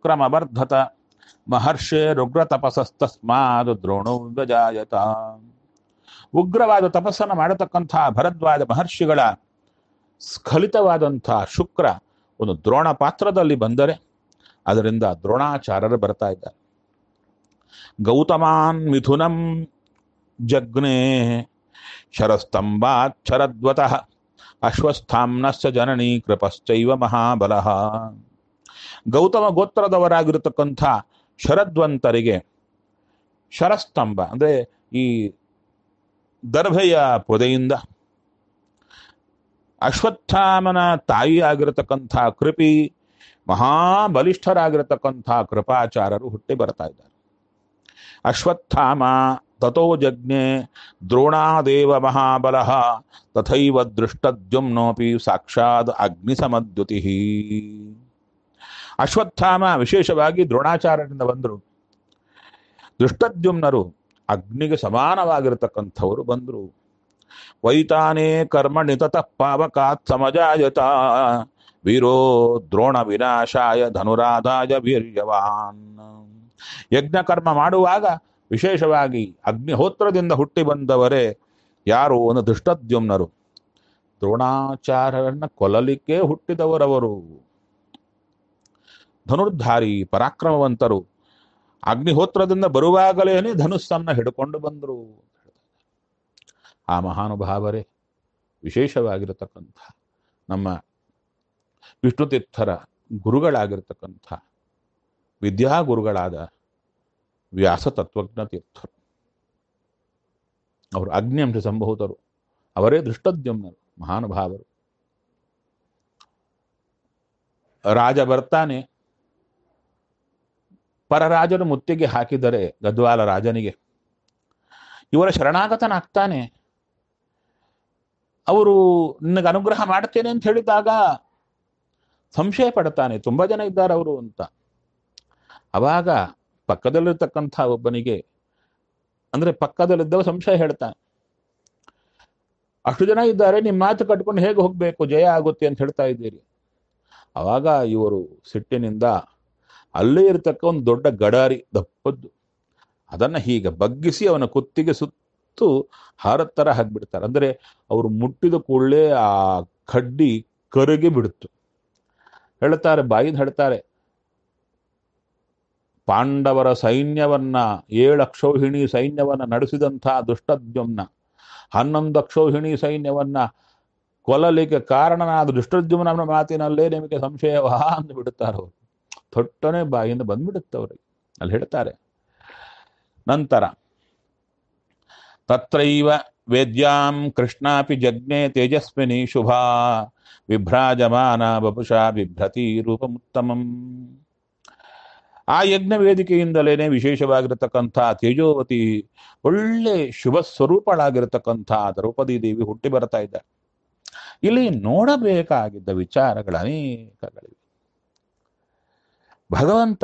ಶುಕ್ರಮಬರ್ಧತ ಮಹರ್ಷೇ ರುಗ್ರತಪಸಸ್ತಸ್ಮಾದ್ ದ್ರೋಣೋ ವ್ಯಜಾಯತ ಉಗ್ರವಾದ ತಪಸ್ಸನ್ನು ಮಾಡತಕ್ಕಂತಹ ಭರದ್ವಾಜ ಮಹರ್ಷಿಗಳ ಸ್ಖಲಿತವಾದಂತಹ ಶುಕ್ರ ಒಂದು ದ್ರೋಣ ಪಾತ್ರದಲ್ಲಿ ಬಂದರೆ ಅದರಿಂದ ದ್ರೋಣಾಚಾರ್ಯರು ಬರ್ತಾ ಇದ್ದಾರೆ ಗೌತಮಾನ್ ಮಿಥುನಂ ಜಗ್ನೇ ಶರಸ್ತಂಭಾತ್ ಶರದ್ವತಃ ಅಶ್ವತ್ಥಾಮ್ನಶ್ಚ ಜನನಿ ಕೃಪಶ್ಚೈವ ಮಹಾಬಲಃ ಗೌತಮ ಗೋತ್ರದವರಾಗಿರತಕ್ಕಂಥ ಶರದ್ವಂತರಿಗೆ ಶರಸ್ತಂಭ ಅಂದರೆ ಈ ದರ್ಭೆಯ ಪೊದೆಯಿಂದ ಅಶ್ವತ್ಥಾಮನ ತಾಯಿ ಆಗಿರತಕ್ಕಂಥ ಕೃಪಿ ಮಹಾಬಲಿಷ್ಠರಾಗಿರತಕ್ಕಂಥ ಕೃಪಾಚಾರ್ಯರು ಹುಟ್ಟಿ ಬರ್ತಾ ಇದ್ದಾರೆ ಅಶ್ವತ್ಥಾಮ ತಥೋ ಜಜ್ಞೆ ದ್ರೋಣಾದೇವ ಮಹಾಬಲ ತಥೈವ ದೃಷ್ಟದ್ಯುಮ್ನೋಪಿ ಸಾಕ್ಷಾತ್ ಅಗ್ನಿಸಮದ್ಯುತಿ ಅಶ್ವತ್ಥಾಮ ವಿಶೇಷವಾಗಿ ದ್ರೋಣಾಚಾರ್ಯರಿಂದ ಬಂದರು ದೃಷ್ಟದ್ಯುಮ್ನರು ಅಗ್ನಿಗೆ ಸಮಾನವಾಗಿರತಕ್ಕಂಥವರು ಬಂದರು ವೈತಾನೇ ಕರ್ಮ ನಿತತ ಪಾವಕಾತ್ ಸಮಜಾಯತ ವೀರೋ ದ್ರೋಣ ವಿನಾಶಾಯ ಧನುರಾಧಾಯ ವೀರ್ಯವಾನ್ ಯಜ್ಞ ಕರ್ಮ ಮಾಡುವಾಗ ವಿಶೇಷವಾಗಿ ಅಗ್ನಿಹೋತ್ರದಿಂದ ಹುಟ್ಟಿ ಬಂದವರೇ ಯಾರು ಒಂದು ದುಷ್ಟದ್ಯುಮ್ನರು ದ್ರೋಣಾಚಾರ್ಯರನ್ನ ಕೊಲ್ಲಲಿಕ್ಕೆ ಹುಟ್ಟಿದವರವರು ಧನುರ್ಧಾರಿ ಪರಾಕ್ರಮವಂತರು ಅಗ್ನಿಹೋತ್ರದಿಂದ ಬರುವಾಗಲೇನೆ ಧನುಸ್ಸನ್ನ ಹಿಡ್ಕೊಂಡು ಬಂದರು ಆ ಮಹಾನುಭಾವರೇ ವಿಶೇಷವಾಗಿರತಕ್ಕಂಥ ನಮ್ಮ ವಿಷ್ಣುತೀರ್ಥರ ಗುರುಗಳಾಗಿರ್ತಕ್ಕಂಥ ವಿದ್ಯಾಗುರುಗಳಾದ ವ್ಯಾಸ ತತ್ವಜ್ಞ ತೀರ್ಥರು ಅವರು ಅಗ್ನಿಯಂಶ ಸಂಭೂತರು ಅವರೇ ದೃಷ್ಟದ್ಯುಮ್ನರು ಮಹಾನುಭಾವರು ರಾಜ ಬರ್ತಾನೆ ಪರರಾಜನು ಮುತ್ತಿಗೆ ಹಾಕಿದರೆ ಗದ್ವಾಲ ರಾಜನಿಗೆ ಇವರ ಶರಣಾಗತನಾಗ್ತಾನೆ ಅವರು ನಿನಗೆ ಅನುಗ್ರಹ ಮಾಡ್ತೇನೆ ಅಂತ ಹೇಳಿದಾಗ ಸಂಶಯ ಪಡ್ತಾನೆ ತುಂಬಾ ಜನ ಇದ್ದಾರೆ ಅವರು ಅಂತ ಅವಾಗ ಪಕ್ಕದಲ್ಲಿರ್ತಕ್ಕಂಥ ಒಬ್ಬನಿಗೆ ಅಂದ್ರೆ ಪಕ್ಕದಲ್ಲಿದ್ದವ ಸಂಶಯ ಹೇಳ್ತಾನೆ ಅಷ್ಟು ಜನ ಇದ್ದಾರೆ ನಿಮ್ಮ ಮಾತು ಕಟ್ಕೊಂಡು ಹೇಗೆ ಹೋಗ್ಬೇಕು ಜಯ ಆಗುತ್ತೆ ಅಂತ ಹೇಳ್ತಾ ಇದ್ದೀರಿ ಅವಾಗ ಇವರು ಸಿಟ್ಟಿನಿಂದ ಅಲ್ಲೇ ಇರತಕ್ಕ ಒಂದು ದೊಡ್ಡ ಗಡಾರಿ ದಪ್ಪದ್ದು ಅದನ್ನ ಹೀಗೆ ಬಗ್ಗಿಸಿ ಅವನ ಕುತ್ತಿಗೆ ಸುತ್ತು ಹಾರದ ಥರ ಹಾಕ್ಬಿಡ್ತಾರೆ ಅಂದ್ರೆ ಅವರು ಮುಟ್ಟಿದ ಕೂಡಲೇ ಆ ಕಡ್ಡಿ ಕರಗಿ ಬಿಡುತ್ತು ಹೇಳ್ತಾರೆ ಬಾಯಿದ್ ಹೇಳ್ತಾರೆ ಪಾಂಡವರ ಸೈನ್ಯವನ್ನ ಏಳು ಅಕ್ಷೌಹಿಣಿ ಸೈನ್ಯವನ್ನ ನಡೆಸಿದಂಥ ದುಷ್ಟದ್ಯುಮ್ನ ಹನ್ನೊಂದು ಅಕ್ಷೌಹಿಣಿ ಸೈನ್ಯವನ್ನ ಕೊಲ್ಲಲಿಕ್ಕೆ ಕಾರಣನಾದ ದುಷ್ಟದ್ಯುಮ್ನ ಮಾತಿನಲ್ಲೇ ನಿಮಗೆ ಸಂಶಯವಾ ಅಂದು ಬಿಡುತ್ತಾರೆ ಅವರು ತೊಟ್ಟನೆ ಬಾಯಿಂದ ಬಂದ್ಬಿಡುತ್ತೆ ಅವ್ರಿಗೆ ಅಲ್ಲಿ ಹೇಳ್ತಾರೆ ನಂತರ ತತ್ರೈವ ವೇದ್ಯಾಂ ಕೃಷ್ಣಾಪಿ ಜಜ್ಞೆ ತೇಜಸ್ವಿನಿ ಶುಭಾ ವಿಭ್ರಾಜಮಾನ ಬಪುಷಾ ಬಿಭ್ರತಿ ರೂಪಮುತ್ತಮಂ ಆ ಯಜ್ಞ ವೇದಿಕೆಯಿಂದಲೇನೆ ವಿಶೇಷವಾಗಿರತಕ್ಕಂಥ ತೇಜೋವತಿ ಒಳ್ಳೆ ಶುಭ ಸ್ವರೂಪಳಾಗಿರತಕ್ಕಂಥ ದ್ರೌಪದಿ ದೇವಿ ಹುಟ್ಟಿ ಬರ್ತಾ ಇದ್ದಾರೆ ಇಲ್ಲಿ ನೋಡಬೇಕಾಗಿದ್ದ ವಿಚಾರಗಳು ಅನೇಕಗಳಿವೆ ಭಗವಂತ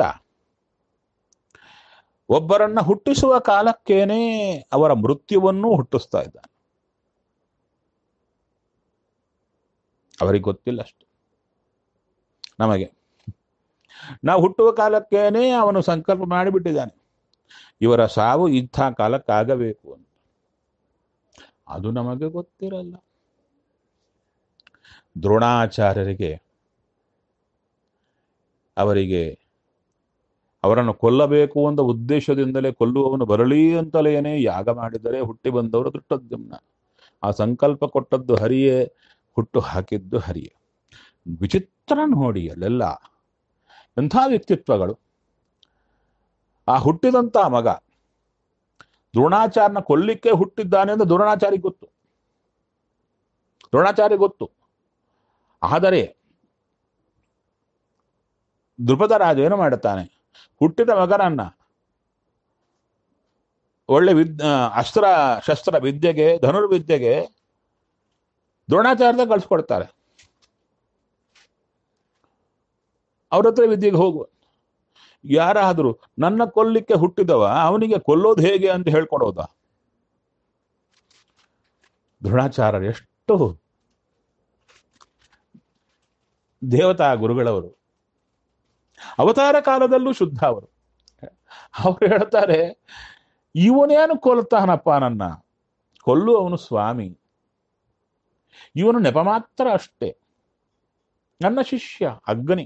ಒಬ್ಬರನ್ನ ಹುಟ್ಟಿಸುವ ಕಾಲಕ್ಕೇನೆ ಅವರ ಮೃತ್ಯುವನ್ನು ಹುಟ್ಟಿಸ್ತಾ ಇದ್ದಾನೆ ಅವರಿಗೆ ಗೊತ್ತಿಲ್ಲ ಅಷ್ಟು ನಮಗೆ ನಾವು ಹುಟ್ಟುವ ಕಾಲಕ್ಕೇನೆ ಅವನು ಸಂಕಲ್ಪ ಮಾಡಿಬಿಟ್ಟಿದ್ದಾನೆ ಇವರ ಸಾವು ಇಂಥ ಕಾಲಕ್ಕಾಗಬೇಕು ಅಂತ ಅದು ನಮಗೆ ಗೊತ್ತಿರಲ್ಲ ದ್ರೋಣಾಚಾರ್ಯರಿಗೆ ಅವರಿಗೆ ಅವರನ್ನು ಕೊಲ್ಲಬೇಕು ಅಂತ ಉದ್ದೇಶದಿಂದಲೇ ಕೊಲ್ಲುವವನು ಬರಲಿ ಅಂತಲೇನೆ ಯಾಗ ಮಾಡಿದರೆ ಹುಟ್ಟಿ ಬಂದವರು ದೃಷ್ಟದ್ಯುಮ್ನ ಆ ಸಂಕಲ್ಪ ಕೊಟ್ಟದ್ದು ಹರಿಯೇ ಹುಟ್ಟು ಹಾಕಿದ್ದು ಹರಿಯೇ ವಿಚಿತ್ರ ನೋಡಿ ಅಲ್ಲೆಲ್ಲ ಎಂಥ ವ್ಯಕ್ತಿತ್ವಗಳು ಆ ಹುಟ್ಟಿದಂಥ ಮಗ ದ್ರೋಣಾಚಾರ್ಯನ ಕೊಲ್ಲಿಕ್ಕೆ ಹುಟ್ಟಿದ್ದಾನೆ ಅಂತ ದ್ರೋಣಾಚಾರ್ಯ ಗೊತ್ತು ದ್ರೋಣಾಚಾರ್ಯ ಗೊತ್ತು ಆದರೆ ದೃಪದ ರಾಜ ಏನು ಮಾಡುತ್ತಾನೆ ಹುಟ್ಟಿದ ಮಗನನ್ನ ಒಳ್ಳೆ ವಿದ್ ಅಸ್ತ್ರ ಶಸ್ತ್ರ ವಿದ್ಯೆಗೆ ಧನುರ್ವಿದ್ಯೆಗೆ ದ್ರೋಣಾಚಾರ್ಯದ ಕಳಿಸ್ಕೊಡ್ತಾರೆ ಅವ್ರ ಹತ್ರ ವಿದ್ಯೆಗೆ ಹೋಗು ಯಾರಾದರೂ ನನ್ನ ಕೊಲ್ಲಿಕ್ಕೆ ಹುಟ್ಟಿದವ ಅವನಿಗೆ ಕೊಲ್ಲೋದು ಹೇಗೆ ಅಂತ ಹೇಳ್ಕೊಡೋದ ದ್ರೋಣಾಚಾರ್ಯರು ಎಷ್ಟು ದೇವತಾ ಗುರುಗಳವರು ಅವತಾರ ಕಾಲದಲ್ಲೂ ಶುದ್ಧ ಅವರು ಅವ್ರು ಹೇಳ್ತಾರೆ ಇವನೇನು ಕೊಲ್ತಾನಪ್ಪ ನನ್ನ ಕೊಲ್ಲುವವನು ಸ್ವಾಮಿ ಇವನು ನೆಪ ಮಾತ್ರ ಅಷ್ಟೇ ನನ್ನ ಶಿಷ್ಯ ಅಗ್ನಿ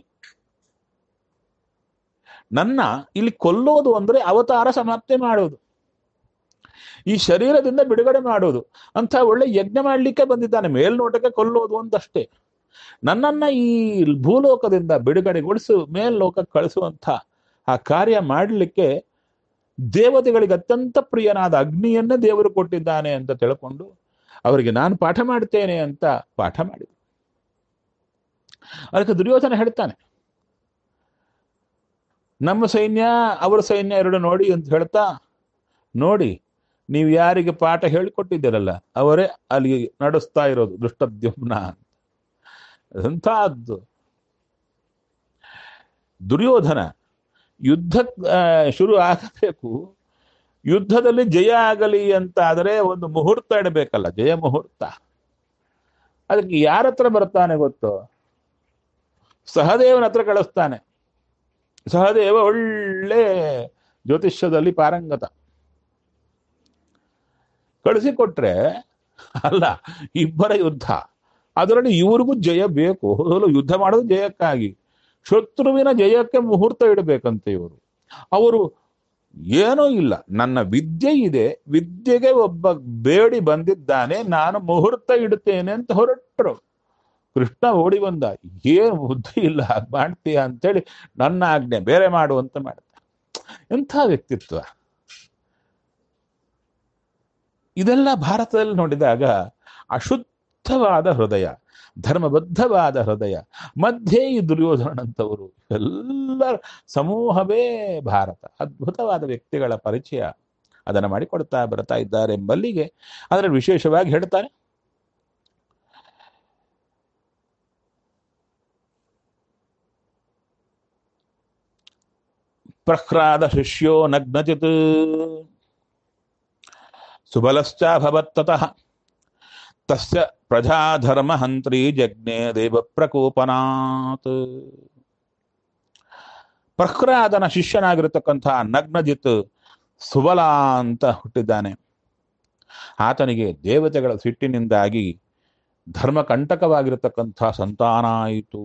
ನನ್ನ ಇಲ್ಲಿ ಕೊಲ್ಲೋದು ಅಂದ್ರೆ ಅವತಾರ ಸಮಾಪ್ತಿ ಮಾಡೋದು ಈ ಶರೀರದಿಂದ ಬಿಡುಗಡೆ ಮಾಡೋದು ಅಂತ ಒಳ್ಳೆ ಯಜ್ಞ ಮಾಡಲಿಕ್ಕೆ ಬಂದಿದ್ದಾನೆ ಮೇಲ್ನೋಟಕ್ಕೆ ಕೊಲ್ಲೋದು ಅಂತಷ್ಟೇ ನನ್ನನ್ನ ಈ ಭೂಲೋಕದಿಂದ ಬಿಡುಗಡೆಗೊಳಿಸು ಮೇಲ್ಲೋಕಕ್ಕೆ ಕಳಿಸುವಂತ ಆ ಕಾರ್ಯ ಮಾಡಲಿಕ್ಕೆ ದೇವತೆಗಳಿಗೆ ಅತ್ಯಂತ ಪ್ರಿಯನಾದ ಅಗ್ನಿಯನ್ನೇ ದೇವರು ಕೊಟ್ಟಿದ್ದಾನೆ ಅಂತ ತಿಳ್ಕೊಂಡು ಅವರಿಗೆ ನಾನು ಪಾಠ ಮಾಡ್ತೇನೆ ಅಂತ ಪಾಠ ಮಾಡಿದ ಅದಕ್ಕೆ ದುರ್ಯೋಧನ ಹೇಳ್ತಾನೆ ನಮ್ಮ ಸೈನ್ಯ ಅವರ ಸೈನ್ಯ ಎರಡು ನೋಡಿ ಅಂತ ಹೇಳ್ತಾ ನೋಡಿ ನೀವು ಯಾರಿಗೆ ಪಾಠ ಹೇಳಿಕೊಟ್ಟಿದ್ದೀರಲ್ಲ ಅವರೇ ಅಲ್ಲಿ ನಡೆಸ್ತಾ ಇರೋದು ದುಷ್ಟದ್ಯುಮ್ನ ಅಂತ ಎಂಥದ್ದು ದುರ್ಯೋಧನ ಯುದ್ಧ ಆ, ಶುರು ಆಗಬೇಕು ಯುದ್ಧದಲ್ಲಿ ಜಯ ಆಗಲಿ ಅಂತ ಆದರೆ ಒಂದು ಮುಹೂರ್ತ ಇಡಬೇಕಲ್ಲ ಜಯ ಮುಹೂರ್ತ ಅದಕ್ಕೆ ಯಾರ ಹತ್ರ ಬರ್ತಾನೆ ಗೊತ್ತು ಸಹದೇವನ ಹತ್ರ ಕಳಿಸ್ತಾನೆ ಸಹದೇವ ಒಳ್ಳೆ ಜ್ಯೋತಿಷ್ಯದಲ್ಲಿ ಪಾರಂಗತ ಕಳಿಸಿಕೊಟ್ರೆ ಅಲ್ಲ ಇಬ್ಬರ ಯುದ್ಧ ಅದರಲ್ಲಿ ಇವ್ರಿಗೂ ಜಯ ಬೇಕು ಮೊದಲು ಯುದ್ಧ ಮಾಡೋದು ಜಯಕ್ಕಾಗಿ ಶತ್ರುವಿನ ಜಯಕ್ಕೆ ಮುಹೂರ್ತ ಇಡಬೇಕಂತೆ ಇವರು ಅವರು ಏನೂ ಇಲ್ಲ ನನ್ನ ವಿದ್ಯೆ ಇದೆ ವಿದ್ಯೆಗೆ ಒಬ್ಬ ಬೇಡಿ ಬಂದಿದ್ದಾನೆ ನಾನು ಮುಹೂರ್ತ ಇಡುತ್ತೇನೆ ಅಂತ ಹೊರಟರು ಕೃಷ್ಣ ಓಡಿ ಬಂದ ಏನು ಬುದ್ಧಿ ಇಲ್ಲ ಹಾಗ್ ಮಾಡ್ತೀಯ ಅಂತೇಳಿ ನನ್ನ ಆಜ್ಞೆ ಬೇರೆ ಮಾಡು ಅಂತ ಮಾಡ್ತ ಎಂಥ ವ್ಯಕ್ತಿತ್ವ ಇದೆಲ್ಲ ಭಾರತದಲ್ಲಿ ನೋಡಿದಾಗ ಅಶುದ್ಧವಾದ ಹೃದಯ ಧರ್ಮಬದ್ಧವಾದ ಹೃದಯ ಮಧ್ಯೆ ಈ ದುರ್ಯೋಧನಂತವರು ಎಲ್ಲರ ಸಮೂಹವೇ ಭಾರತ ಅದ್ಭುತವಾದ ವ್ಯಕ್ತಿಗಳ ಪರಿಚಯ ಅದನ್ನು ಮಾಡಿಕೊಡ್ತಾ ಬರ್ತಾ ಇದ್ದಾರೆ ಎಂಬಲ್ಲಿಗೆ ಅದರಲ್ಲಿ ವಿಶೇಷವಾಗಿ ಹೇಳ್ತಾರೆ ಪ್ರಹ್ಲಾದ ಶಿಷ್ಯೋ ನಗ್ನಚಿತ್ ಸುಬಲಶ್ಚಾಭವತ್ತತಃ ತಸ್ಯ ಪ್ರಜಾಧರ್ಮ ಹಂತ್ರಿ ಜಜ್ಞೆ ದೇವ ಪ್ರಕೋಪನಾತ್ ಪ್ರಹ್ಲಾದನ ಶಿಷ್ಯನಾಗಿರತಕ್ಕಂಥ ನಗ್ನಜಿತ್ ಸುಬಲ ಅಂತ ಹುಟ್ಟಿದ್ದಾನೆ ಆತನಿಗೆ ದೇವತೆಗಳ ಸಿಟ್ಟಿನಿಂದಾಗಿ ಧರ್ಮ ಕಂಟಕವಾಗಿರತಕ್ಕಂಥ ಸಂತಾನ ಆಯಿತು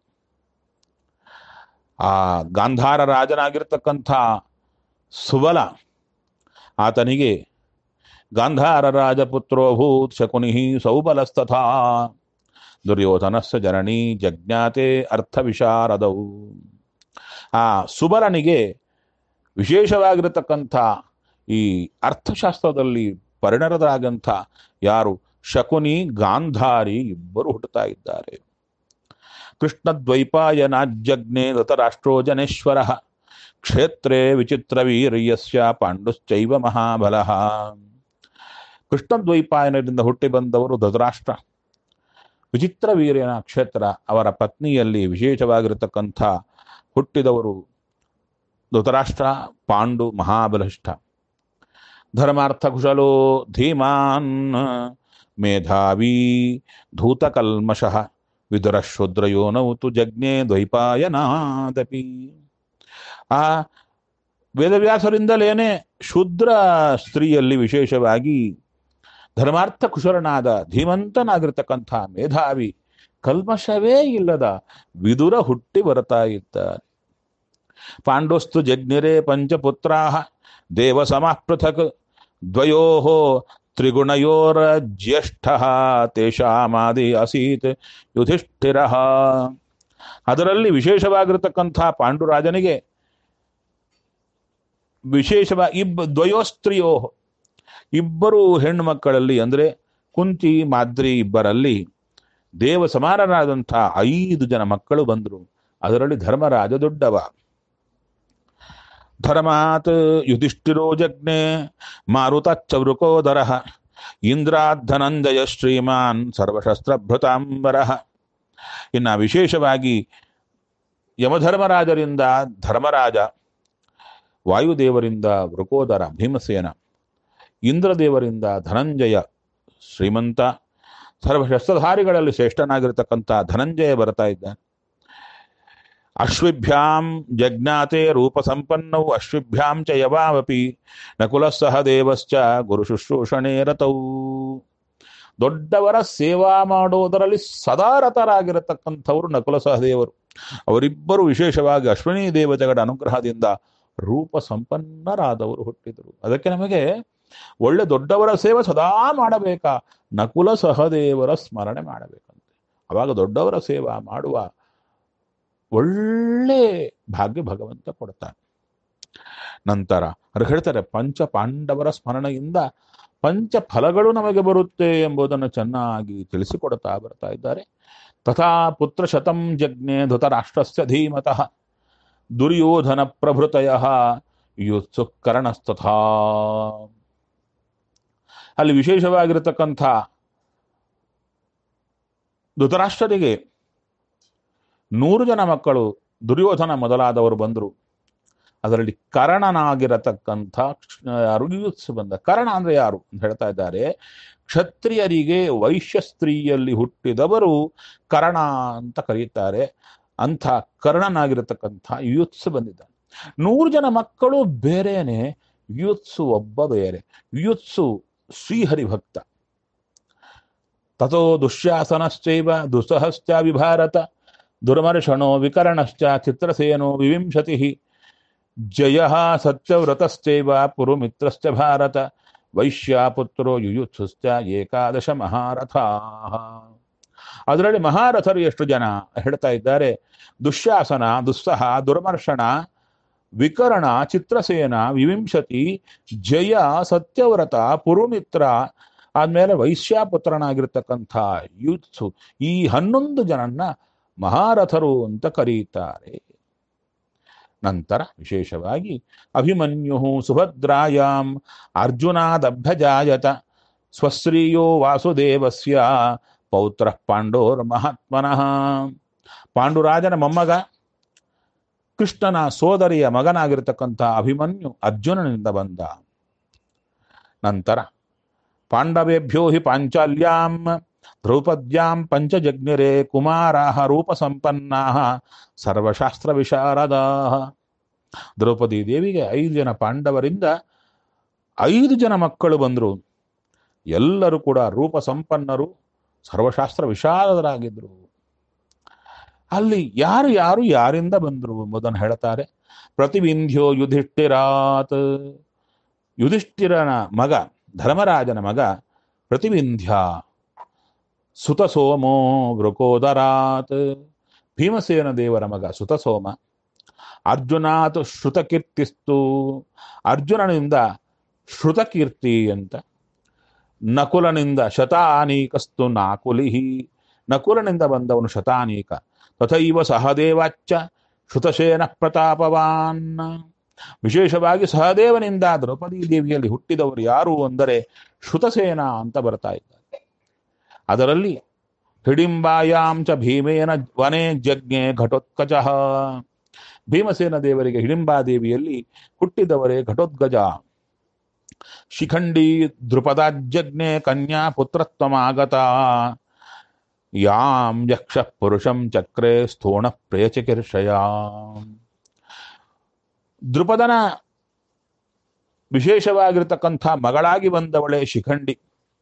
ಆ ಗಾಂಧಾರ ರಾಜನಾಗಿರ್ತಕ್ಕಂಥ ಸುಬಲ ಆತನಿಗೆ ಗಾಂಧಾರ ರಾಜಪುತ್ರೋಭೂತ್ ಶಕುನಿ ಸೌಬಲಸ್ತಥಾ ದುರ್ಯೋಧನಸ್ಸ ಜನನಿ ಜಜ್ಞಾತೆ ಅರ್ಥವಿಶಾರದವು ಆ ಸುಬಲನಿಗೆ ವಿಶೇಷವಾಗಿರತಕ್ಕಂಥ ಈ ಅರ್ಥಶಾಸ್ತ್ರದಲ್ಲಿ ಪರಿಣತರಾಗಂಥ ಯಾರು ಶಕುನಿ ಗಾಂಧಾರಿ ಇಬ್ಬರು ಹುಟ್ಟುತ್ತಾ ಇದ್ದಾರೆ ಕೃಷ್ಣದ್ವೈಪಾಯನಾಜ್ಞೆ ಧೃತರಾಷ್ಟ್ರೋ ಜನೇಶ್ವರ ಕ್ಷೇತ್ರೇ ವಿಚಿತ್ರವೀರ್ಯಸ್ಯ ಪಾಂಡುಶ್ಚೈವ ಮಹಾಬಲಃ ಕೃಷ್ಣದ್ವೈಪಾಯನರಿಂದ ಹುಟ್ಟಿ ಬಂದವರು ಧೃತರಾಷ್ಟ್ರ ವಿಚಿತ್ರ ವೀರ್ಯನ ಕ್ಷೇತ್ರ ಅವರ ಪತ್ನಿಯಲ್ಲಿ ವಿಶೇಷವಾಗಿರತಕ್ಕಂಥ ಹುಟ್ಟಿದವರು ಧೃತರಾಷ್ಟ್ರ ಪಾಂಡು ಮಹಾಬಲಿಷ್ಠ ಧರ್ಮಾರ್ಥ ಕುಶಲೋ ಧೀಮಾನ್ ಮೇಧಾವಿ ಧೂತಕಲ್ಮಷಃ ವಿದುರ ಶೂದ್ರಯೋನೌತು ಜಜ್ಞೆ ದ್ವೈಪಾಯನಾದಪಿ ಆ ವೇದವ್ಯಾಸರಿಂದಲೇನೆ ಶೂದ್ರ ಸ್ತ್ರೀಯಲ್ಲಿ ವಿಶೇಷವಾಗಿ ಧರ್ಮಾರ್ಥ ಕುಶಲನಾದ ಧೀಮಂತನಾಗಿರ್ತಕ್ಕಂಥ ಮೇಧಾವಿ ಕಲ್ಮಶವೇ ಇಲ್ಲದ ವಿದುರ ಹುಟ್ಟಿ ಬರ್ತಾ ಇದ್ದಾರೆ ಪಾಂಡೋಸ್ತು ಜಜ್ಞಿರೇ ಪಂಚಪುತ್ರಾ ದೇವ ಸಮಾಃ ಪೃಥಕ್ ದ್ವಯೋ ತ್ರಿಗುಣಯೋರ ಜ್ಯೇಷ್ಠ ತೇಷಾಮಾದಿ ಅಸೀತ್ ಯುಧಿಷ್ಠಿರ ಅದರಲ್ಲಿ ವಿಶೇಷವಾಗಿರತಕ್ಕಂಥ ಪಾಂಡುರಾಜನಿಗೆ ವಿಶೇಷವಾಗಿ ಇಬ್ಬ ದ್ವಯೋಸ್ತ್ರಿಯೋ ಇಬ್ಬರು ಹೆಣ್ಣು ಮಕ್ಕಳಲ್ಲಿ ಅಂದರೆ ಕುಂತಿ ಮಾದ್ರಿ ಇಬ್ಬರಲ್ಲಿ ದೇವ ಸಮಾನರಾದಂಥ ಐದು ಜನ ಮಕ್ಕಳು ಬಂದರು ಅದರಲ್ಲಿ ಧರ್ಮರಾಜ ದೊಡ್ಡವ ಧರ್ಮಾತ್ ಯುಧಿಷ್ಠಿರೋ ಜಜ್ಞೆ ಮಾರುತಚ್ಚ ವೃಕೋದರ ಇಂದ್ರಾಧನಂಜಯ ಶ್ರೀಮಾನ್ ಸರ್ವಶಸ್ತ್ರಭೃತಾಂಬರ ಇನ್ನ ವಿಶೇಷವಾಗಿ ಯಮಧರ್ಮರಾಜರಿಂದ ಧರ್ಮರಾಜ ವಾಯುದೇವರಿಂದ ವೃಕೋದರ ಭೀಮಸೇನ ಇಂದ್ರದೇವರಿಂದ ಧನಂಜಯ ಶ್ರೀಮಂತ ಸರ್ವಶಸ್ತ್ರಧಾರಿಗಳಲ್ಲಿ ಶ್ರೇಷ್ಠನಾಗಿರ್ತಕ್ಕಂಥ ಧನಂಜಯ ಬರ್ತಾ ಇದ್ದಾನೆ ಅಶ್ವಿಭ್ಯಾಂ ಜಜ್ಞಾತೆ ರೂಪಸಂಪನ್ನೌ ಅಶ್ವಿಭ್ಯಾಂ ಚ ಯವಾವಪಿ ನಕುಲಃ ಸಹ ದೇವಶ್ಚ ಗುರು ಶುಶ್ರೂಷಣೆ ರತೌ ದೊಡ್ಡವರ ಸೇವಾ ಮಾಡೋದರಲ್ಲಿ ಸದಾರತರಾಗಿರತಕ್ಕಂಥವರು ನಕುಲ ಸಹದೇವರು ಅವರಿಬ್ಬರು ವಿಶೇಷವಾಗಿ ಅಶ್ವಿನಿ ದೇವತೆಗಳ ಅನುಗ್ರಹದಿಂದ ರೂಪ ಸಂಪನ್ನರಾದವರು ಹುಟ್ಟಿದರು ಅದಕ್ಕೆ ನಮಗೆ ಒಳ್ಳೆ ದೊಡ್ಡವರ ಸೇವೆ ಸದಾ ಮಾಡಬೇಕಾ ನಕುಲ ಸಹದೇವರ ಸ್ಮರಣೆ ಮಾಡಬೇಕಂತೆ ಅವಾಗ ದೊಡ್ಡವರ ಸೇವಾ ಮಾಡುವ ಒಳ್ಳೆ ಭಾಗ್ಯ ಭಗವಂತ ಕೊಡ್ತಾನೆ ನಂತರ ಅವ್ರು ಹೇಳ್ತಾರೆ ಪಂಚ ಪಾಂಡವರ ಸ್ಮರಣೆಯಿಂದ ಪಂಚ ಫಲಗಳು ನಮಗೆ ಬರುತ್ತೆ ಎಂಬುದನ್ನು ಚೆನ್ನಾಗಿ ತಿಳಿಸಿಕೊಡ್ತಾ ಬರ್ತಾ ಇದ್ದಾರೆ ತಥಾ ಪುತ್ರ ಶತಂ ಜಜ್ಞೆ ಧೃತರಾಷ್ಟ್ರಸ್ಯ ಧೀಮತಃ ದುರ್ಯೋಧನ ಪ್ರಭೃತಯ ಯುತ್ಸು ಕರ್ಣಸ್ತಥಾ ಅಲ್ಲಿ ವಿಶೇಷವಾಗಿರತಕ್ಕಂಥ ಧೃತರಾಷ್ಟ್ರರಿಗೆ ನೂರು ಜನ ಮಕ್ಕಳು ದುರ್ಯೋಧನ ಮೊದಲಾದವರು ಬಂದರು ಅದರಲ್ಲಿ ಕರ್ಣನಾಗಿರತಕ್ಕಂಥ ಯಾರು ಯುತ್ಸು ಬಂದ ಕರ್ಣ ಅಂದ್ರೆ ಯಾರು ಅಂತ ಹೇಳ್ತಾ ಇದ್ದಾರೆ ಕ್ಷತ್ರಿಯರಿಗೆ ವೈಶ್ಯ ಸ್ತ್ರೀಯಲ್ಲಿ ಹುಟ್ಟಿದವರು ಕರ್ಣ ಅಂತ ಕರೀತಾರೆ ಅಂಥ ಕರ್ಣನಾಗಿರತಕ್ಕಂಥ ಯುತ್ಸು ಬಂದಿದ್ದಾನೆ ನೂರು ಜನ ಮಕ್ಕಳು ಬೇರೆನೆ ಯುತ್ಸು ಒಬ್ಬ ಬೇರೆ ಯುತ್ಸು ಶ್ರೀಹರಿ ಭಕ್ತ ತಥೋ ದುಶ್ಯಾಸನಶ್ಚೈವ ದುಸ್ಸಹಶ್ಚ ವಿಭಾರತ ದುರ್ಮರ್ಷಣೋ ವಿಕರಣಶ್ಚ ಚಿತ್ರಸೇನೋ ವಿವಿಂಶತಿ ಜಯ ಸತ್ಯವ್ರತಶ್ಚೈವ ಪುರುಮಿತ್ರಶ್ಚ ಭಾರತ ವೈಶ್ಯಾಪುತ್ರೋ ಯುಯುತ್ಸುಶ್ಚ ಏಕಾದಶ ಮಹಾರಥಾ ಅದರಲ್ಲಿ ಮಹಾರಥರು ಎಷ್ಟು ಜನ ಹೇಳ್ತಾ ಇದ್ದಾರೆ ದುಶ್ಯಾಸನ ದುಸ್ಸಹ ದುರ್ಮರ್ಷಣ ವಿಕರಣ ಚಿತ್ರಸೇನ ವಿವಿಂಶತಿ ಜಯ ಸತ್ಯವ್ರತ ಪುರುಮಿತ್ರ ಆದ್ಮೇಲೆ ವೈಶ್ಯಾಪುತ್ರನಾಗಿರ್ತಕ್ಕಂಥ ಯುತ್ಸು ಈ ಹನ್ನೊಂದು ಜನನ್ನ ಮಹಾರಥರು ಅಂತ ಕರೀತಾರೆ ನಂತರ ವಿಶೇಷವಾಗಿ ಅಭಿಮನ್ಯು ಸುಭದ್ರಾಯಾಂ ಅರ್ಜುನಾದಭ್ಯಜಾಯತ ಸ್ವಶ್ರೀಯೋ ವಾಸುದೇವಸ್ಯ ಪೌತ್ರ ಪಾಂಡೋರ್ ಮಹಾತ್ಮನಃ ಪಾಂಡುರಾಜನ ಮೊಮ್ಮಗ ಕೃಷ್ಣನ ಸೋದರಿಯ ಮಗನಾಗಿರ್ತಕ್ಕಂಥ ಅಭಿಮನ್ಯು ಅರ್ಜುನನಿಂದ ಬಂದ ನಂತರ ಪಾಂಡವೇಭ್ಯೋ ಹಿ ಪಾಂಚಾಲ್ಯಾಂ ದ್ರೌಪದ್ಯಾಂ ಪಂಚಜಜ್ಞರೆ ಕುಮಾರಾಹ ರೂಪಸಂಪನ್ನಾಹ ಸರ್ವಶಾಸ್ತ್ರ ವಿಶಾರದಾಹ ದ್ರೌಪದಿ ದೇವಿಗೆ ಐದು ಜನ ಪಾಂಡವರಿಂದ ಐದು ಜನ ಮಕ್ಕಳು ಬಂದರು ಎಲ್ಲರೂ ಕೂಡ ರೂಪ ಸಂಪನ್ನರು ಸರ್ವಶಾಸ್ತ್ರ ವಿಶಾರದರಾಗಿದ್ರು ಅಲ್ಲಿ ಯಾರು ಯಾರು ಯಾರಿಂದ ಬಂದರು ಎಂಬುದನ್ನು ಹೇಳ್ತಾರೆ ಪ್ರತಿಬಿಂಧ್ಯ ಯುಧಿಷ್ಠಿರಾತ್ ಯುಧಿಷ್ಠಿರನ ಮಗ ಧರ್ಮರಾಜನ ಮಗ ಪ್ರತಿಬಿಂಧ್ಯ ಸುತಸೋಮೋ ವೃಕೋದರಾತ್ ಭೀಮಸೇನ ದೇವರ ಮಗ ಸುತಸೋಮ ಅರ್ಜುನಾತ್ ಶ್ರುತಕೀರ್ತಿಸ್ತು ಅರ್ಜುನನಿಂದ ಶ್ರುತಕೀರ್ತಿ ಅಂತ ನಕುಲನಿಂದ ಶತಾನೀಕಸ್ತು ನಾಕುಲಿಹಿ ನಕುಲನಿಂದ ಬಂದವನು ಶತಾನೀಕ ತಥೈವ ಸಹದೇವಾಚ್ಚ ಶ್ರುತಶೇನ ಪ್ರತಾಪವಾನ್ ವಿಶೇಷವಾಗಿ ಸಹದೇವನಿಂದ ದ್ರೌಪದಿ ದೇವಿಯಲ್ಲಿ ಹುಟ್ಟಿದವರು ಯಾರು ಅಂದರೆ ಶ್ರುತಸೇನ ಅಂತ ಬರ್ತಾ ಇದ್ದಾರೆ ಅದರಲ್ಲಿ ಹಿಡಿಂಬಾಯಾಂ ಚ ಭೀಮೇನ ವನೆ ಜಜ್ಞೆ ಘಟೋತ್ಕಚ ಭೀಮಸೇನ ದೇವರಿಗೆ ಹಿಡಿಂಬಾದೇವಿಯಲ್ಲಿ ಹುಟ್ಟಿದವರೇ ಘಟೋದ್ಗಜ ಶಿಖಂಡಿ ದ್ರುಪದಾಜ್ಞೆ ಕನ್ಯಾ ಪುತ್ರತ್ವಮಾಗತ ಯಾಂ ಯಕ್ಷ ಪುರುಷಂ ಚಕ್ರೆ ಸ್ಥೂಣ ಪ್ರೇಯಚಿಕಿರ್ಷಯ ದೃಪದನ ವಿಶೇಷವಾಗಿರ್ತಕ್ಕಂಥ ಮಗಳಾಗಿ ಬಂದವಳೆ ಶಿಖಂಡಿ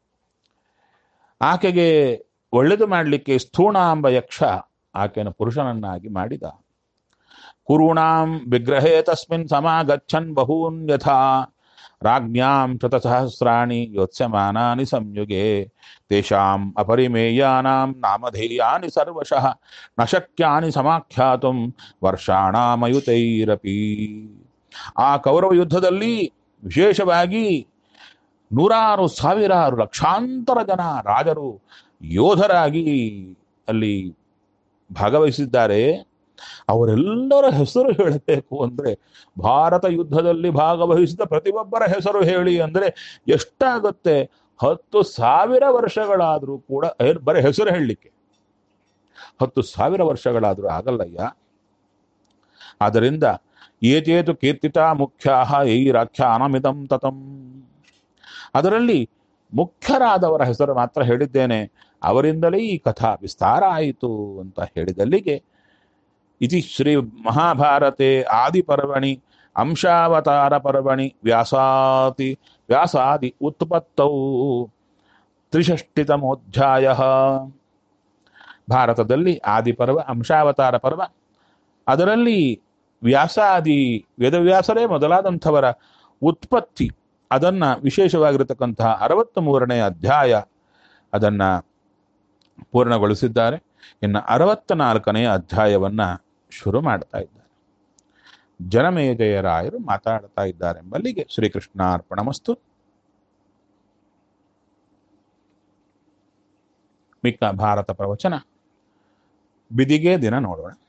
ಆಕೆಗೆ ಒಳ್ಳೆದು ಮಾಡಲಿಕ್ಕೆ ಸ್ಥೂಣ ಎಂಬ ಯಕ್ಷ ಆಕೆಯನ್ನು ಪುರುಷನನ್ನಾಗಿ ಮಾಡಿದ ಕುರುಣಾಂ ವಿಗ್ರಹೇ ತಸ್ಮಿನ್ ಸಮಾಗಚ್ಚನ್ ಬಹೂನ್ ಯಥಾ ರಾಜ್ಞಾಂ ಶತಸಹಸ್ರಾಣಿ ಯೋತ್ಸ್ಯಮಾನಾನಿ ಸಂಯುಗೆ ತೇಷಾಂ ಅಪರಿಮೇಯಾನಾಂ ನಾಮಧೇಯಾನಿ ಸರ್ವಶಃ ನ ಶಕ್ಯಾನಿ ಸಮಾಖ್ಯಾತುಂ ವರ್ಷಾಣಾಮಯುತೈರಪಿ ಆ ಕೌರವ ಯುದ್ಧದಲ್ಲಿ ವಿಶೇಷವಾಗಿ ನೂರಾರು ಸಾವಿರಾರು ಲಕ್ಷಾಂತರ ಜನ ರಾಜರು ಯೋಧರಾಗಿ ಅಲ್ಲಿ ಭಾಗವಹಿಸಿದ್ದಾರೆ ಅವರೆಲ್ಲರ ಹೆಸರು ಹೇಳಬೇಕು ಅಂದ್ರೆ ಭಾರತ ಯುದ್ಧದಲ್ಲಿ ಭಾಗವಹಿಸಿದ ಪ್ರತಿಯೊಬ್ಬರ ಹೆಸರು ಹೇಳಿ ಅಂದ್ರೆ ಎಷ್ಟಾಗುತ್ತೆ ಹತ್ತು ಸಾವಿರ ವರ್ಷಗಳಾದರೂ ಕೂಡ ಏನ್ ಬರೀ ಹೆಸರು ಹೇಳಲಿಕ್ಕೆ ಹತ್ತು ಸಾವಿರ ವರ್ಷಗಳಾದರೂ ಆಗಲ್ಲಯ್ಯ ಆದ್ದರಿಂದ ಏತೇತು ಕೀರ್ತಿತ ಮುಖ್ಯ ಯೈರಾಖ್ಯಾನಮಿದಂ ತತಂ ಅದರಲ್ಲಿ ಮುಖ್ಯರಾದವರ ಹೆಸರು ಮಾತ್ರ ಹೇಳಿದ್ದೇನೆ ಅವರಿಂದಲೇ ಈ ಕಥಾ ವಿಸ್ತಾರ ಆಯಿತು ಅಂತ ಹೇಳಿದಲ್ಲಿಗೆ ಇತಿ ಶ್ರೀ ಮಹಾಭಾರತೆ ಆದಿಪರ್ವಣಿ ಅಂಶಾವತಾರ ಪರ್ವಣಿ ವ್ಯಾಸಾತಿ ವ್ಯಾಸಾದಿ ಉತ್ಪತ್ತೌ ತ್ರಿಷಷ್ಟಿತಮೋಧ್ಯಾಯ ಭಾರತದಲ್ಲಿ ಆದಿಪರ್ವ ಅಂಶಾವತಾರ ಪರ್ವ ಅದರಲ್ಲಿ ವ್ಯಾಸಾದಿ ವೇದವ್ಯಾಸರೇ ಮೊದಲಾದಂಥವರ ಉತ್ಪತ್ತಿ ಅದನ್ನ ವಿಶೇಷವಾಗಿರತಕ್ಕಂತಹ ಅರವತ್ತ್ ಮೂರನೇ ಅಧ್ಯಾಯ ಅದನ್ನ ಪೂರ್ಣಗೊಳಿಸಿದ್ದಾರೆ ಇನ್ನು ಅರವತ್ತ ನಾಲ್ಕನೆಯ ಅಧ್ಯಾಯವನ್ನ ಶುರು ಮಾಡ್ತಾ ಇದ್ದಾರೆ ಜನಮೇಜಯರಾಯರು ಮಾತಾಡ್ತಾ ಇದ್ದಾರೆ ಎಂಬಲ್ಲಿಗೆ ಶ್ರೀಕೃಷ್ಣಾರ್ಪಣಮಸ್ತು ಮಿಕ್ಕ ಭಾರತ ಪ್ರವಚನ ಬಿದಿಗೆ ದಿನ ನೋಡೋಣ